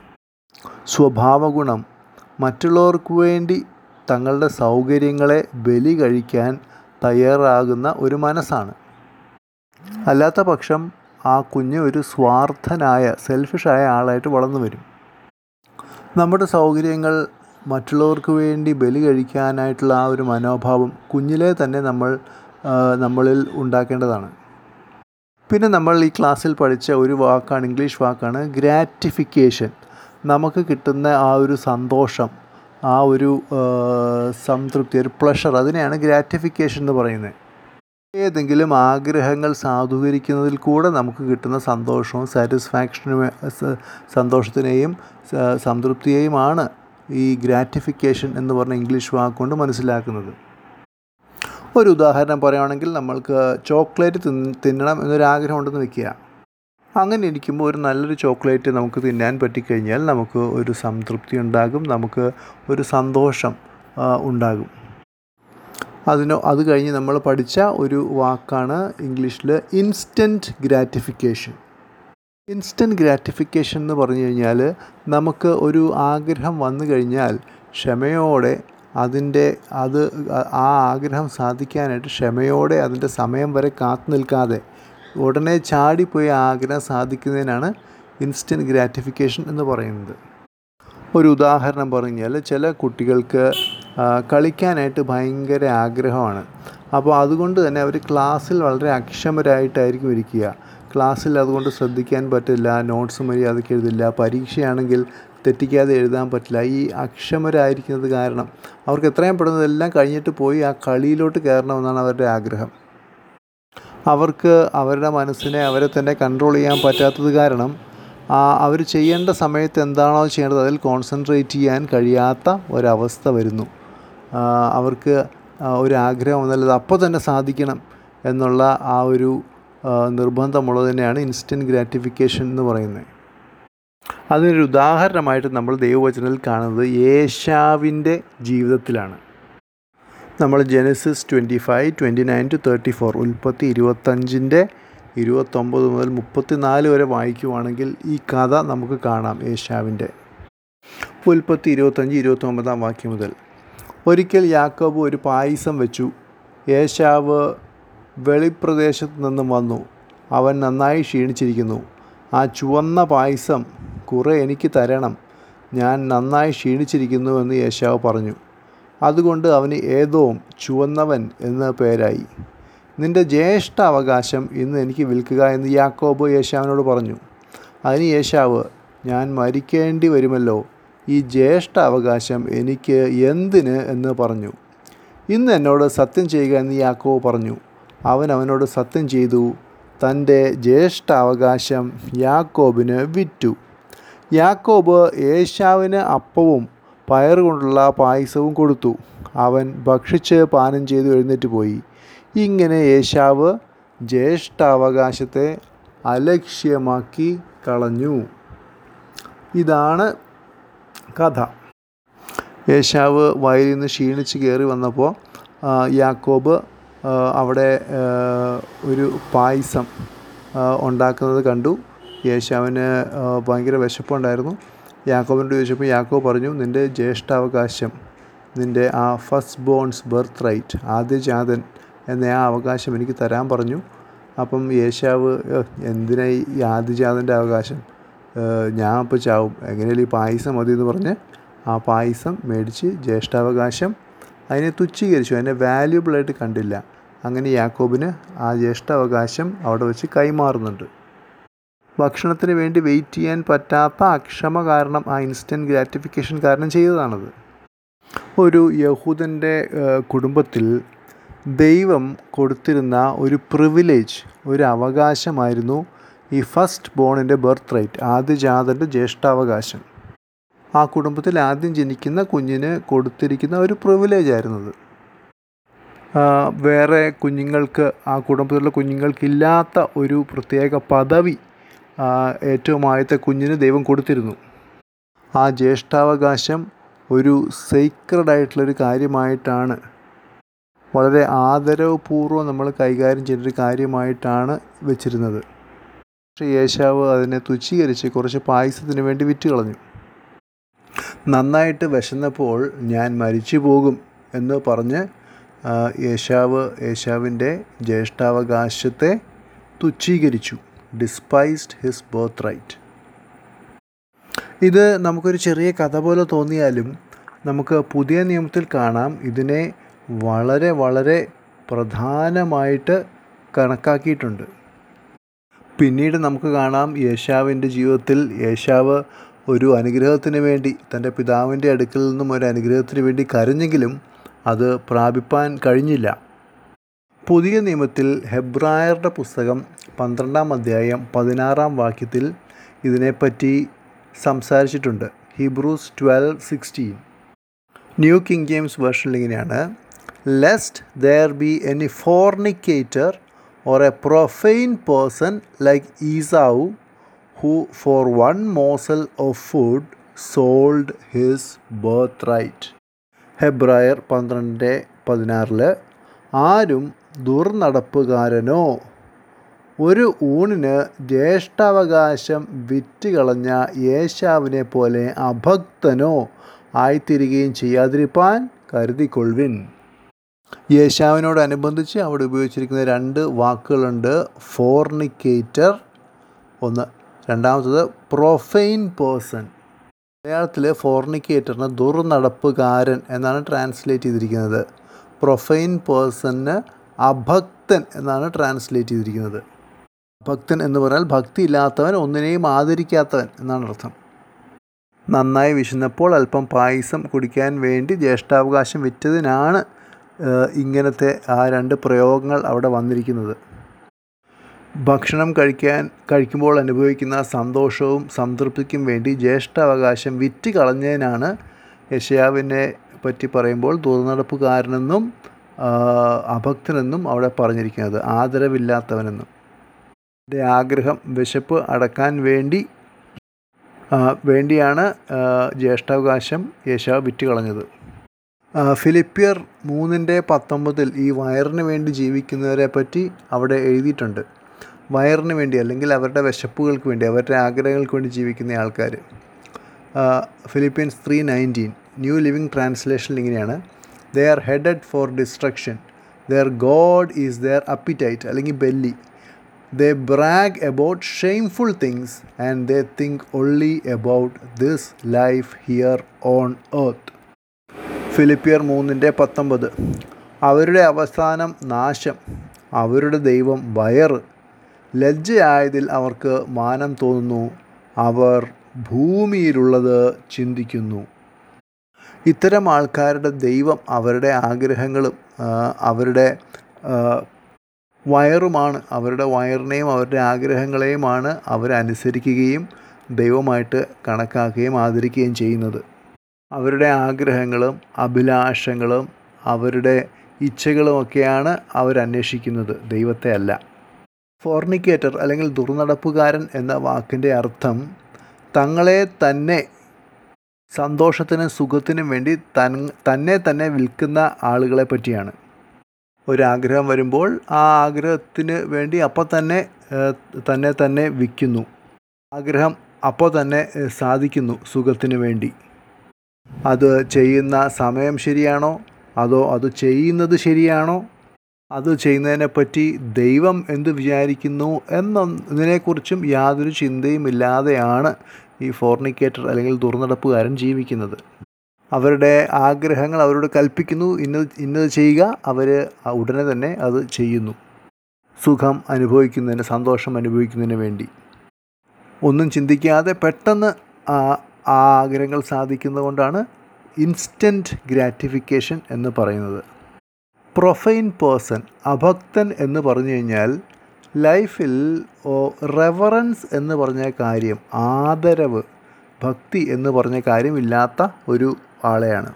സ്വഭാവഗുണം മറ്റുള്ളവർക്ക് വേണ്ടി തങ്ങളുടെ സൗകര്യങ്ങളെ ബലി കഴിക്കാൻ തയ്യാറാകുന്ന ഒരു മനസ്സാണ് അല്ലാത്ത പക്ഷം ആ കുഞ്ഞ് ഒരു സ്വാർത്ഥനായ സെൽഫിഷായ ആളായിട്ട് വളർന്നു വരും നമ്മുടെ സൗകര്യങ്ങൾ മറ്റുള്ളവർക്ക് വേണ്ടി ബലി കഴിക്കാനായിട്ടുള്ള ആ ഒരു മനോഭാവം കുഞ്ഞിലെ തന്നെ നമ്മൾ ആ, നമ്മളിൽ ഉണ്ടാക്കേണ്ടതാണ് പിന്നെ നമ്മൾ ഈ ക്ലാസ്സിൽ പഠിച്ച ഒരു വാക്കാണ് ഇംഗ്ലീഷ് വാക്കാണ് ഗ്രാറ്റിഫിക്കേഷൻ നമുക്ക് കിട്ടുന്ന ആ ഒരു സന്തോഷം ആ ഒരു ആ, സംതൃപ്തി ഒരു പ്ലഷർ അതിനെയാണ് ഗ്രാറ്റിഫിക്കേഷൻ എന്ന് പറയുന്നത് ഏതെങ്കിലും ആഗ്രഹങ്ങൾ സാധൂകരിക്കുന്നതിൽ കൂടെ നമുക്ക് കിട്ടുന്ന സന്തോഷവും സാറ്റിസ്ഫാക്ഷനും സ- സന്തോഷത്തിനെയും സ- സംതൃപ്തിയെയുമാണ് ഈ ഗ്രാറ്റിഫിക്കേഷൻ എന്ന് പറഞ്ഞ ഇംഗ്ലീഷ് വാക്കുകൊണ്ട് മനസ്സിലാക്കുന്നത് ഒരു ഉദാഹരണം പറയുകയാണെങ്കിൽ നമ്മൾക്ക് ചോക്ലേറ്റ് തിന്ന് തിന്നണം എന്നൊരാഗ്രഹം ഉണ്ടെന്ന് വെക്കുക അങ്ങനെ ഇരിക്കുമ്പോൾ ഒരു നല്ലൊരു ചോക്ലേറ്റ് നമുക്ക് തിന്നാൻ പറ്റിക്കഴിഞ്ഞാൽ നമുക്ക് ഒരു സംതൃപ്തി ഉണ്ടാകും നമുക്ക് ഒരു സന്തോഷം ആ, ഉണ്ടാകും അതിനോ അത് കഴിഞ്ഞ് നമ്മൾ പഠിച്ച ഒരു വാക്കാണ് ഇംഗ്ലീഷിൽ ഇൻസ്റ്റൻറ്റ് ഗ്രാറ്റിഫിക്കേഷൻ ഇൻസ്റ്റൻറ്റ് ഗ്രാറ്റിഫിക്കേഷൻ എന്ന് പറഞ്ഞു കഴിഞ്ഞാൽ നമുക്ക് ഒരു ആഗ്രഹം വന്നു കഴിഞ്ഞാൽ ക്ഷമയോടെ അതിൻ്റെ അത് ആ ആഗ്രഹം സാധിക്കാനായിട്ട് ക്ഷമയോടെ അതിൻ്റെ സമയം വരെ കാത്തു നിൽക്കാതെ ഉടനെ ചാടിപ്പോയി ആ ആഗ്രഹം സാധിക്കുന്നതിനാണ് ഇൻസ്റ്റൻറ്റ് ഗ്രാറ്റിഫിക്കേഷൻ എന്ന് പറയുന്നത് ഒരു ഉദാഹരണം പറഞ്ഞാൽ ചില കുട്ടികൾക്ക് ആ, കളിക്കാനായിട്ട് ഭയങ്കര ആഗ്രഹമാണ് അപ്പോൾ അതുകൊണ്ട് തന്നെ അവർ ക്ലാസ്സിൽ വളരെ അക്ഷമരായിട്ടായിരിക്കും ഇരിക്കുക ക്ലാസ്സിൽ അതുകൊണ്ട് ശ്രദ്ധിക്കാൻ പറ്റില്ല നോട്ട്സ് മര്യാദയ്ക്ക് എഴുതില്ല പരീക്ഷയാണെങ്കിൽ തെറ്റിക്കാതെ എഴുതാൻ പറ്റില്ല ഈ അക്ഷമരായിരിക്കുന്നത് കാരണം അവർക്ക് എത്രയും പെടുന്നത് എല്ലാം കഴിഞ്ഞിട്ട് പോയി ആ കളിയിലോട്ട് കയറണമെന്നാണ് അവരുടെ ആഗ്രഹം അവർക്ക് അവരുടെ മനസ്സിനെ അവരെ തന്നെ കൺട്രോൾ ചെയ്യാൻ പറ്റാത്തത് കാരണം അവർ ചെയ്യേണ്ട സമയത്ത് എന്താണോ ചെയ്യേണ്ടത് അതിൽ കോൺസെൻട്രേറ്റ് ചെയ്യാൻ കഴിയാത്ത ഒരവസ്ഥ വരുന്നു ആ, അവർക്ക് ആ, ഒരു ആഗ്രഹം വന്നാൽ അത് അപ്പോൾ തന്നെ സാധിക്കണം എന്നുള്ള ആ ഒരു ആ, നിർബന്ധമുള്ളത് തന്നെയാണ് ഇൻസ്റ്റൻറ്റ് ഗ്രാറ്റിഫിക്കേഷൻ എന്ന് പറയുന്നത് അതിനൊരു ഉദാഹരണമായിട്ട് നമ്മൾ ദൈവവചനത്തിൽ കാണുന്നത് ഏശാവിൻ്റെ ജീവിതത്തിലാണ് നമ്മൾ Genesis twenty five twenty nine to thirty four ഉൽപ്പത്തി ഇരുപത്തഞ്ചിൻ്റെ ഇരുപത്തൊമ്പത് മുതൽ മുപ്പത്തിനാല് വരെ വായിക്കുവാണെങ്കിൽ ഈ കഥ നമുക്ക് കാണാം ഏശാവിൻ്റെ ഉൽപ്പത്തി ഇരുപത്തഞ്ച് ഇരുപത്തൊമ്പതാം വാക്യം മുതൽ ഒരിക്കൽ യാക്കോബ് ഒരു പായസം വെച്ചു ഏശാവ് വെളിപ്രദേശത്ത് നിന്നും വന്നു അവൻ നന്നായി ക്ഷീണിച്ചിരിക്കുന്നു ആ ചുവന്ന പായസം കുറെ എനിക്ക് തരണം ഞാൻ നന്നായി ക്ഷീണിച്ചിരിക്കുന്നു എന്ന് യേശാവ് പറഞ്ഞു അതുകൊണ്ട് അവന് ഏതോം ചുവന്നവൻ എന്ന് പേരായി നിന്റെ ജ്യേഷ്ഠ അവകാശം ഇന്ന് എനിക്ക് വിൽക്കുക എന്ന് യാക്കോബ് യേശാവിനോട് പറഞ്ഞു അതിന് യേശാവ് ഞാൻ മരിക്കേണ്ടി വരുമല്ലോ ഈ ജ്യേഷ്ഠ അവകാശം എനിക്ക് എന്തിന് എന്ന് പറഞ്ഞു ഇന്ന് എന്നോട് സത്യം ചെയ്യുക എന്ന് യാക്കോബ് പറഞ്ഞു അവൻ അവനോട് സത്യം ചെയ്തു തൻ്റെ ജ്യേഷ്ഠ അവകാശം യാക്കോബിന് വിറ്റു യാക്കോബ് ഏശാവിന് അപ്പവും പയറുകൊണ്ടുള്ള പായസവും കൊടുത്തു അവൻ ഭക്ഷിച്ച് പാനം ചെയ്തു എഴുന്നേറ്റ് പോയി ഇങ്ങനെ ഏശാവ് ജ്യേഷ്ഠാവകാശത്തെ അലക്ഷ്യമാക്കി കളഞ്ഞു ഇതാണ് കഥ യേശാവ് വയലിൽ നിന്ന് ക്ഷീണിച്ച് കയറി വന്നപ്പോൾ ആ, യാക്കോബ് ആ, അവിടെ ആ, ഒരു പായസം ആ, ഉണ്ടാക്കുന്നത് കണ്ടു യേശാവിന് ആ, ഭയങ്കര വിശപ്പുണ്ടായിരുന്നു യാക്കോബിനോട് ചോദിച്ചപ്പോൾ യാക്കോബ് പറഞ്ഞു നിൻ്റെ ജ്യേഷ്ഠാവകാശം നിൻ്റെ ആ ഫസ്റ്റ് ബോൺസ് ബർത്ത് റൈറ്റ് ആദ്യജാതൻ എന്ന ആ അവകാശം എനിക്ക് തരാൻ പറഞ്ഞു അപ്പം യേശാവ് "ഏഹ്, എന്തിനാ ഈ ആദ്യജാതൻ്റെ അവകാശം ഏഹ്, ഞാൻ ഇപ്പോൾ ചാവും എങ്ങനെയാലും ഈ പായസം മതി എന്ന് പറഞ്ഞ് ആ പായസം മേടിച്ച് ജ്യേഷ്ഠാവകാശം അതിനെ തുച്ഛീകരിച്ചു അതിനെ വാല്യുബിളായിട്ട് കണ്ടില്ല അങ്ങനെ യാക്കോബിന് ആ ജ്യേഷ്ഠാവകാശം അവിടെ വെച്ച് കൈമാറുന്നുണ്ട് ഭക്ഷണത്തിന് വേണ്ടി വെയിറ്റ് ചെയ്യാൻ പറ്റാത്ത അക്ഷമ കാരണം ആ ഇൻസ്റ്റൻറ്റ് ഗ്രാറ്റിഫിക്കേഷൻ കാരണം ചെയ്തതാണത് ഒരു യഹൂദൻ്റെ ഏഹ്, കുടുംബത്തിൽ ദൈവം കൊടുത്തിരുന്ന ഒരു പ്രിവിലേജ് ഒരു അവകാശമായിരുന്നു ഈ ഫസ്റ്റ് ബോണിൻ്റെ ബർത്ത് റൈറ്റ് ആദ്യജാതൻ്റെ ജ്യേഷ്ഠാവകാശം ആ കുടുംബത്തിൽ ആദ്യം ജനിക്കുന്ന കുഞ്ഞിന് കൊടുത്തിരിക്കുന്ന ഒരു പ്രിവിലേജ് ആയിരുന്നത് ആ, വേറെ കുഞ്ഞുങ്ങൾക്ക് ആ കുടുംബത്തിലുള്ള കുഞ്ഞുങ്ങൾക്കില്ലാത്ത ഒരു പ്രത്യേക പദവി ആ, ഏറ്റവും ആദ്യത്തെ കുഞ്ഞിന് ദൈവം കൊടുത്തിരുന്നു ആ ജ്യേഷ്ഠാവകാശം ഒരു സീക്രഡ് ആയിട്ടുള്ളൊരു കാര്യമായിട്ടാണ് വളരെ ആദരവപൂർവ്വം നമ്മൾ കൈകാര്യം ചെയ്തൊരു കാര്യമായിട്ടാണ് വെച്ചിരുന്നത് പക്ഷേ യേശാവ് അതിനെ തുച്ഛീകരിച്ച് കുറച്ച് പായസത്തിന് വേണ്ടി വിറ്റ് കളഞ്ഞു നന്നായിട്ട് വിശന്നപ്പോൾ ഞാൻ മരിച്ചു പോകും എന്ന് പറഞ്ഞ് ആ, യേശാവ് യേശാവിൻ്റെ ജ്യേഷ്ഠാവകാശത്തെ തുച്ഛീകരിച്ചു ഡിസ്പൈസ്ഡ് ഹിസ് ബർത്ത് റൈറ്റ് ഇത് നമുക്കൊരു ചെറിയ കഥ പോലെ തോന്നിയാലും നമുക്ക് പുതിയ നിയമത്തിൽ കാണാം ഇതിനെ വളരെ വളരെ പ്രധാനമായിട്ട് കണക്കാക്കിയിട്ടുണ്ട് പിന്നീട് നമുക്ക് കാണാം യേശാവിൻ്റെ ജീവിതത്തിൽ യേശാവ് ഒരു അനുഗ്രഹത്തിന് വേണ്ടി തൻ്റെ പിതാവിൻ്റെ അടുക്കൽ നിന്നും ഒരു അനുഗ്രഹത്തിന് വേണ്ടി കരഞ്ഞെങ്കിലും അത് പ്രാപിപ്പാൻ കഴിഞ്ഞില്ല പുതിയ നിയമത്തിൽ ഹെബ്രായരുടെ പുസ്തകം പന്ത്രണ്ടാം അധ്യായം പതിനാറാം വാക്യത്തിൽ ഇതിനെപ്പറ്റി സംസാരിച്ചിട്ടുണ്ട് Hebrews twelve sixteen New King James വേർഷനിൽ ഇങ്ങനെയാണ് lest there be any fornicator or a profane person like Esau who for one morsel of food sold his birth right ഹെബ്രായർ പന്ത്രണ്ട് പതിനാറിൽ ആരും ദുർനടപ്പുകാരനോ ഒരു ഊണിന് ജ്യേഷ്ഠാവകാശം വിറ്റ് കളഞ്ഞ യേശാവിനെ പോലെ അഭക്തനോ ആയിത്തീരുകയും ചെയ്യാതിരിപ്പാൻ കരുതിക്കൊള്ളുവിൻ യേശാവിനോടനുബന്ധിച്ച് അവിടെ ഉപയോഗിച്ചിരിക്കുന്ന രണ്ട് വാക്കുകളുണ്ട് ഫോർണിക്കേറ്റർ ഒന്ന് രണ്ടാമത്തത് പ്രൊഫൈൻ പേഴ്സൺ മലയാളത്തിൽ ഫോർണിക്കേറ്ററിന് ദുർനടപ്പുകാരൻ എന്നാണ് ട്രാൻസ്ലേറ്റ് ചെയ്തിരിക്കുന്നത് പ്രൊഫൈൻ പേഴ്സണിന് അഭക്തൻ എന്നാണ് ട്രാൻസ്ലേറ്റ് ചെയ്തിരിക്കുന്നത് ഭക്തൻ എന്ന് പറഞ്ഞാൽ ഭക്തി ഇല്ലാത്തവൻ ഒന്നിനെയും ആദരിക്കാത്തവൻ എന്നാണ് അർത്ഥം നന്നായി വിശന്നപ്പോൾ അല്പം പായസം കുടിക്കാൻ വേണ്ടി ജ്യേഷ്ഠാവകാശം വിറ്റതിനാണ് ഏഹ്, ഇങ്ങനത്തെ ആ രണ്ട് പ്രയോഗങ്ങൾ അവിടെ വന്നിരിക്കുന്നത് ഭക്ഷണം കഴിക്കാൻ കഴിക്കുമ്പോൾ അനുഭവിക്കുന്ന സന്തോഷവും സംതൃപ്തിക്കും വേണ്ടി ജ്യേഷ്ഠാവകാശം വിറ്റ് കളഞ്ഞതിനാണ് യശയാവിനെ പറ്റി പറയുമ്പോൾ ദുർനടപ്പുകാരനെന്നും ആ, അഭക്തനെന്നും അവിടെ പറഞ്ഞിരിക്കുന്നത് ആദരവില്ലാത്തവനെന്നും എൻ്റെ ആഗ്രഹം വിശപ്പ് അടക്കാൻ വേണ്ടി ആ, വേണ്ടിയാണ് ആ, ജ്യേഷ്ഠാവകാശം യേശാവ് വിറ്റ് കളഞ്ഞത് ആ, ഫിലിപ്പിയർ മൂന്നിൻ്റെ പത്തൊമ്പതിൽ ഈ വയറിന് വേണ്ടി ജീവിക്കുന്നവരെ പറ്റി അവിടെ എഴുതിയിട്ടുണ്ട് വയറിന് വേണ്ടി അല്ലെങ്കിൽ അവരുടെ വിശപ്പുകൾക്ക് വേണ്ടി അവരുടെ ആഗ്രഹങ്ങൾക്ക് വേണ്ടി ജീവിക്കുന്ന ആൾക്കാർ Philippians three nineteen New Living ട്രാൻസ്ലേഷനിൽ ഇങ്ങനെയാണ് they are headed for destruction their god is their appetite അല്ലെങ്കിൽ belly they brag about shameful things and they think only about this life here on earth ഫിലിപ്പിയർ മൂന്നിൻ്റെ പത്തൊമ്പത് അവരുടെ അവസാനം നാശം അവരുടെ ദൈവം വയറ് ലജ്ജയായതിൽ അവർക്ക് മാനം തോന്നുന്നു അവർ ഭൂമിയിലുള്ളത് ചിന്തിക്കുന്നു ഇത്തരം ആൾക്കാരുടെ ദൈവം അവരുടെ ആഗ്രഹങ്ങളും ആ, അവരുടെ ആ, വയറുമാണ് അവരുടെ വയറിനെയും അവരുടെ ആഗ്രഹങ്ങളെയുമാണ് അവരനുസരിക്കുകയും ദൈവമായിട്ട് കണക്കാക്കുകയും ആദരിക്കുകയും ചെയ്യുന്നത് അവരുടെ ആഗ്രഹങ്ങളും അഭിലാഷങ്ങളും അവരുടെ ഇച്ഛകളുമൊക്കെയാണ് അവരന്വേഷിക്കുന്നത് ദൈവത്തെ അല്ല ഫോർണിക്കേറ്റർ അല്ലെങ്കിൽ ദുർനടപ്പുകാരൻ എന്ന വാക്കിൻ്റെ അർത്ഥം തങ്ങളെ തന്നെ സന്തോഷത്തിനും സുഖത്തിനും വേണ്ടി തൻ തന്നെ തന്നെ വിൽക്കുന്ന ആളുകളെ പറ്റിയാണ് ഒരാഗ്രഹം വരുമ്പോൾ ആ ആഗ്രഹത്തിന് വേണ്ടി അപ്പോൾ തന്നെ ഏഹ്, തന്നെ തന്നെ വിൽക്കുന്നു ആഗ്രഹം അപ്പോൾ തന്നെ ഏഹ്, സാധിക്കുന്നു സുഖത്തിന് വേണ്ടി അത് ചെയ്യുന്ന സമയം ശരിയാണോ അതോ അത് ചെയ്യുന്നത് ശരിയാണോ അത് ചെയ്യുന്നതിനെപ്പറ്റി ദൈവം എന്ത് വിചാരിക്കുന്നു എന്നതിനെക്കുറിച്ചും യാതൊരു ചിന്തയും ഇല്ലാതെയാണ് ഈ ഫോർണിക്കേറ്റർ അല്ലെങ്കിൽ ദുർനടപ്പുകാരൻ ജീവിക്കുന്നത് അവരുടെ ആഗ്രഹങ്ങൾ അവരോട് കൽപ്പിക്കുന്നു ഇന്നത് ഇന്നത് ചെയ്യുക അവർ ഉടനെ തന്നെ അത് ചെയ്യുന്നു സുഖം അനുഭവിക്കുന്നതിന് സന്തോഷം അനുഭവിക്കുന്നതിന് വേണ്ടി ഒന്നും ചിന്തിക്കാതെ പെട്ടെന്ന് ആ ആ ആഗ്രഹങ്ങൾ സാധിക്കുന്നത് കൊണ്ടാണ് ഇൻസ്റ്റൻറ്റ് ഗ്രാറ്റിഫിക്കേഷൻ എന്ന് പറയുന്നത് പ്രൊഫൈൻ പേഴ്സൺ അഭക്തൻ എന്ന് പറഞ്ഞു കഴിഞ്ഞാൽ ലൈഫിൽ ഓ റെവറൻസ് എന്ന് പറഞ്ഞ കാര്യം ആദരവ് ഭക്തി എന്ന് പറഞ്ഞ കാര്യമില്ലാത്ത ഒരു ആളെയാണ്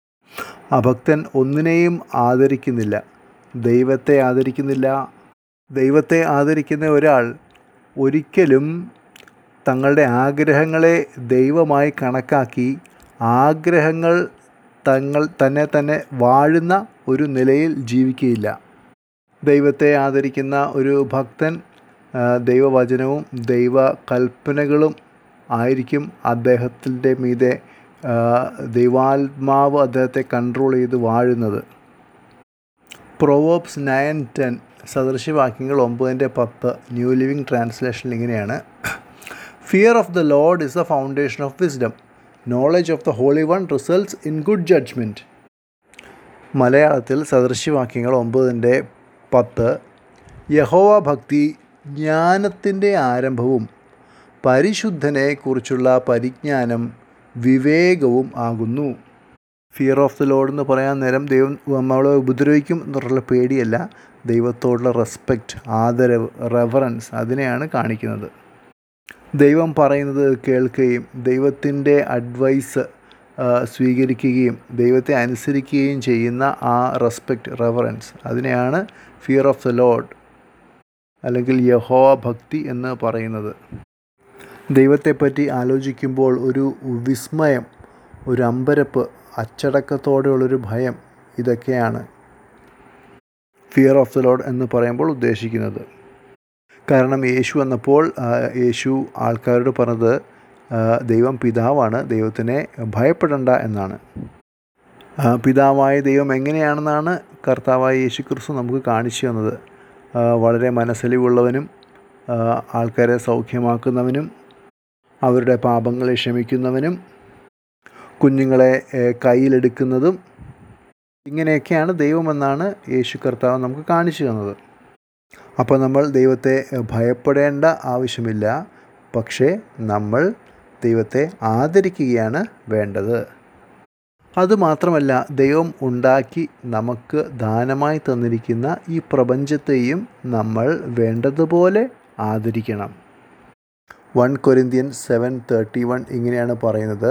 അഭക്തൻ ഒന്നിനെയും ആദരിക്കുന്നില്ല ദൈവത്തെ ആദരിക്കുന്നില്ല ദൈവത്തെ ആദരിക്കുന്ന ഒരാൾ ഒരിക്കലും തങ്ങളുടെ ആഗ്രഹങ്ങളെ ദൈവമായി കണക്കാക്കി ആഗ്രഹങ്ങൾ തങ്ങൾ തന്നെ തന്നെ വാഴുന്ന ഒരു നിലയിൽ ജീവിക്കുകയില്ല ദൈവത്തെ ആദരിക്കുന്ന ഒരു ഭക്തൻ ആ, ദൈവവചനവും ദൈവ കൽപ്പനകളും ആയിരിക്കും അദ്ദേഹത്തിൻ്റെ മീതെ ആ, ദൈവാത്മാവ് അദ്ദേഹത്തെ കൺട്രോൾ ചെയ്ത് വാഴുന്നത് പ്രൊവേബ്സ് നയൻ ടെൻ സദൃശവാക്യങ്ങൾ ഒമ്പതിൻ്റെ പത്ത് ന്യൂ ലിവിങ് ട്രാൻസ്ലേഷനിൽ ഇങ്ങനെയാണ് fear of the Lord is the foundation of wisdom knowledge of the Holy One results in good judgment മലയാളത്തിൽ സദൃശ്യവാക്യങ്ങൾ ഒമ്പതിൻ്റെ പത്ത് യഹോവ ഭക്തി ജ്ഞാനത്തിൻ്റെ ആരംഭവും പരിശുദ്ധനെ കുറിച്ചുള്ള പരിജ്ഞാനം വിവേകവും ആകുന്നു ഫിയർ ഓഫ് ദ ലോഡ് എന്ന് പറയാൻ നേരം ദൈവം നമ്മളെ ഉപദ്രവിക്കും എന്നുള്ള പേടിയല്ല ദൈവത്തോടുള്ള റെസ്പെക്റ്റ് ആദരവ് റെവറൻസ് അതിനെയാണ് കാണിക്കുന്നത് ദൈവം പറയുന്നത് കേൾക്കുകയും ദൈവത്തിൻ്റെ അഡ്വൈസ് ആ, സ്വീകരിക്കുകയും ദൈവത്തെ അനുസരിക്കുകയും ചെയ്യുന്ന ആ റെസ്പെക്റ്റ് റെവറൻസ് അതിനെയാണ് ഫിയർ ഓഫ് ദ ലോഡ് അല്ലെങ്കിൽ യഹോവ ഭക്തി എന്ന് പറയുന്നത് ദൈവത്തെപ്പറ്റി ആലോചിക്കുമ്പോൾ ഒരു വിസ്മയം ഒരു അമ്പരപ്പ് അച്ചടക്കത്തോടെയുള്ളൊരു ഭയം ഇതൊക്കെയാണ് ഫിയർ ഓഫ് ദ ലോഡ് എന്ന് പറയുമ്പോൾ ഉദ്ദേശിക്കുന്നത് കാരണം യേശു വന്നപ്പോൾ ആ, യേശു ആൾക്കാരോട് പറഞ്ഞത് ആ, ദൈവം പിതാവാണ് ദൈവത്തിനെ ഭയപ്പെടണ്ട എന്നാണ് ആ, പിതാവായ ദൈവം എങ്ങനെയാണെന്നാണ് കർത്താവായ യേശു ക്രിസ്തു നമുക്ക് കാണിച്ചു തന്നത് ആ, വളരെ മനസ്സലിവുള്ളവനും ആ, ആൾക്കാരെ സൗഖ്യമാക്കുന്നവനും അവരുടെ പാപങ്ങളെ ക്ഷമിക്കുന്നവനും കുഞ്ഞുങ്ങളെ ഏ, കയ്യിലെടുക്കുന്നതും ഇങ്ങനെയൊക്കെയാണ് ദൈവമെന്നാണ് യേശു കർത്താവ് നമുക്ക് കാണിച്ചു തന്നത് അപ്പോൾ നമ്മൾ ദൈവത്തെ ഭയപ്പെടേണ്ട ആവശ്യമില്ല പക്ഷേ നമ്മൾ ദൈവത്തെ ആദരിക്കുകയാണ് വേണ്ടത് അതുമാത്രമല്ല ദൈവം ഉണ്ടാക്കി നമുക്ക് ദാനമായി തന്നിരിക്കുന്ന ഈ പ്രപഞ്ചത്തെയും നമ്മൾ വേണ്ടതുപോലെ ആദരിക്കണം one Corinthian seven thirty one ഇങ്ങനെയാണ് പറയുന്നത്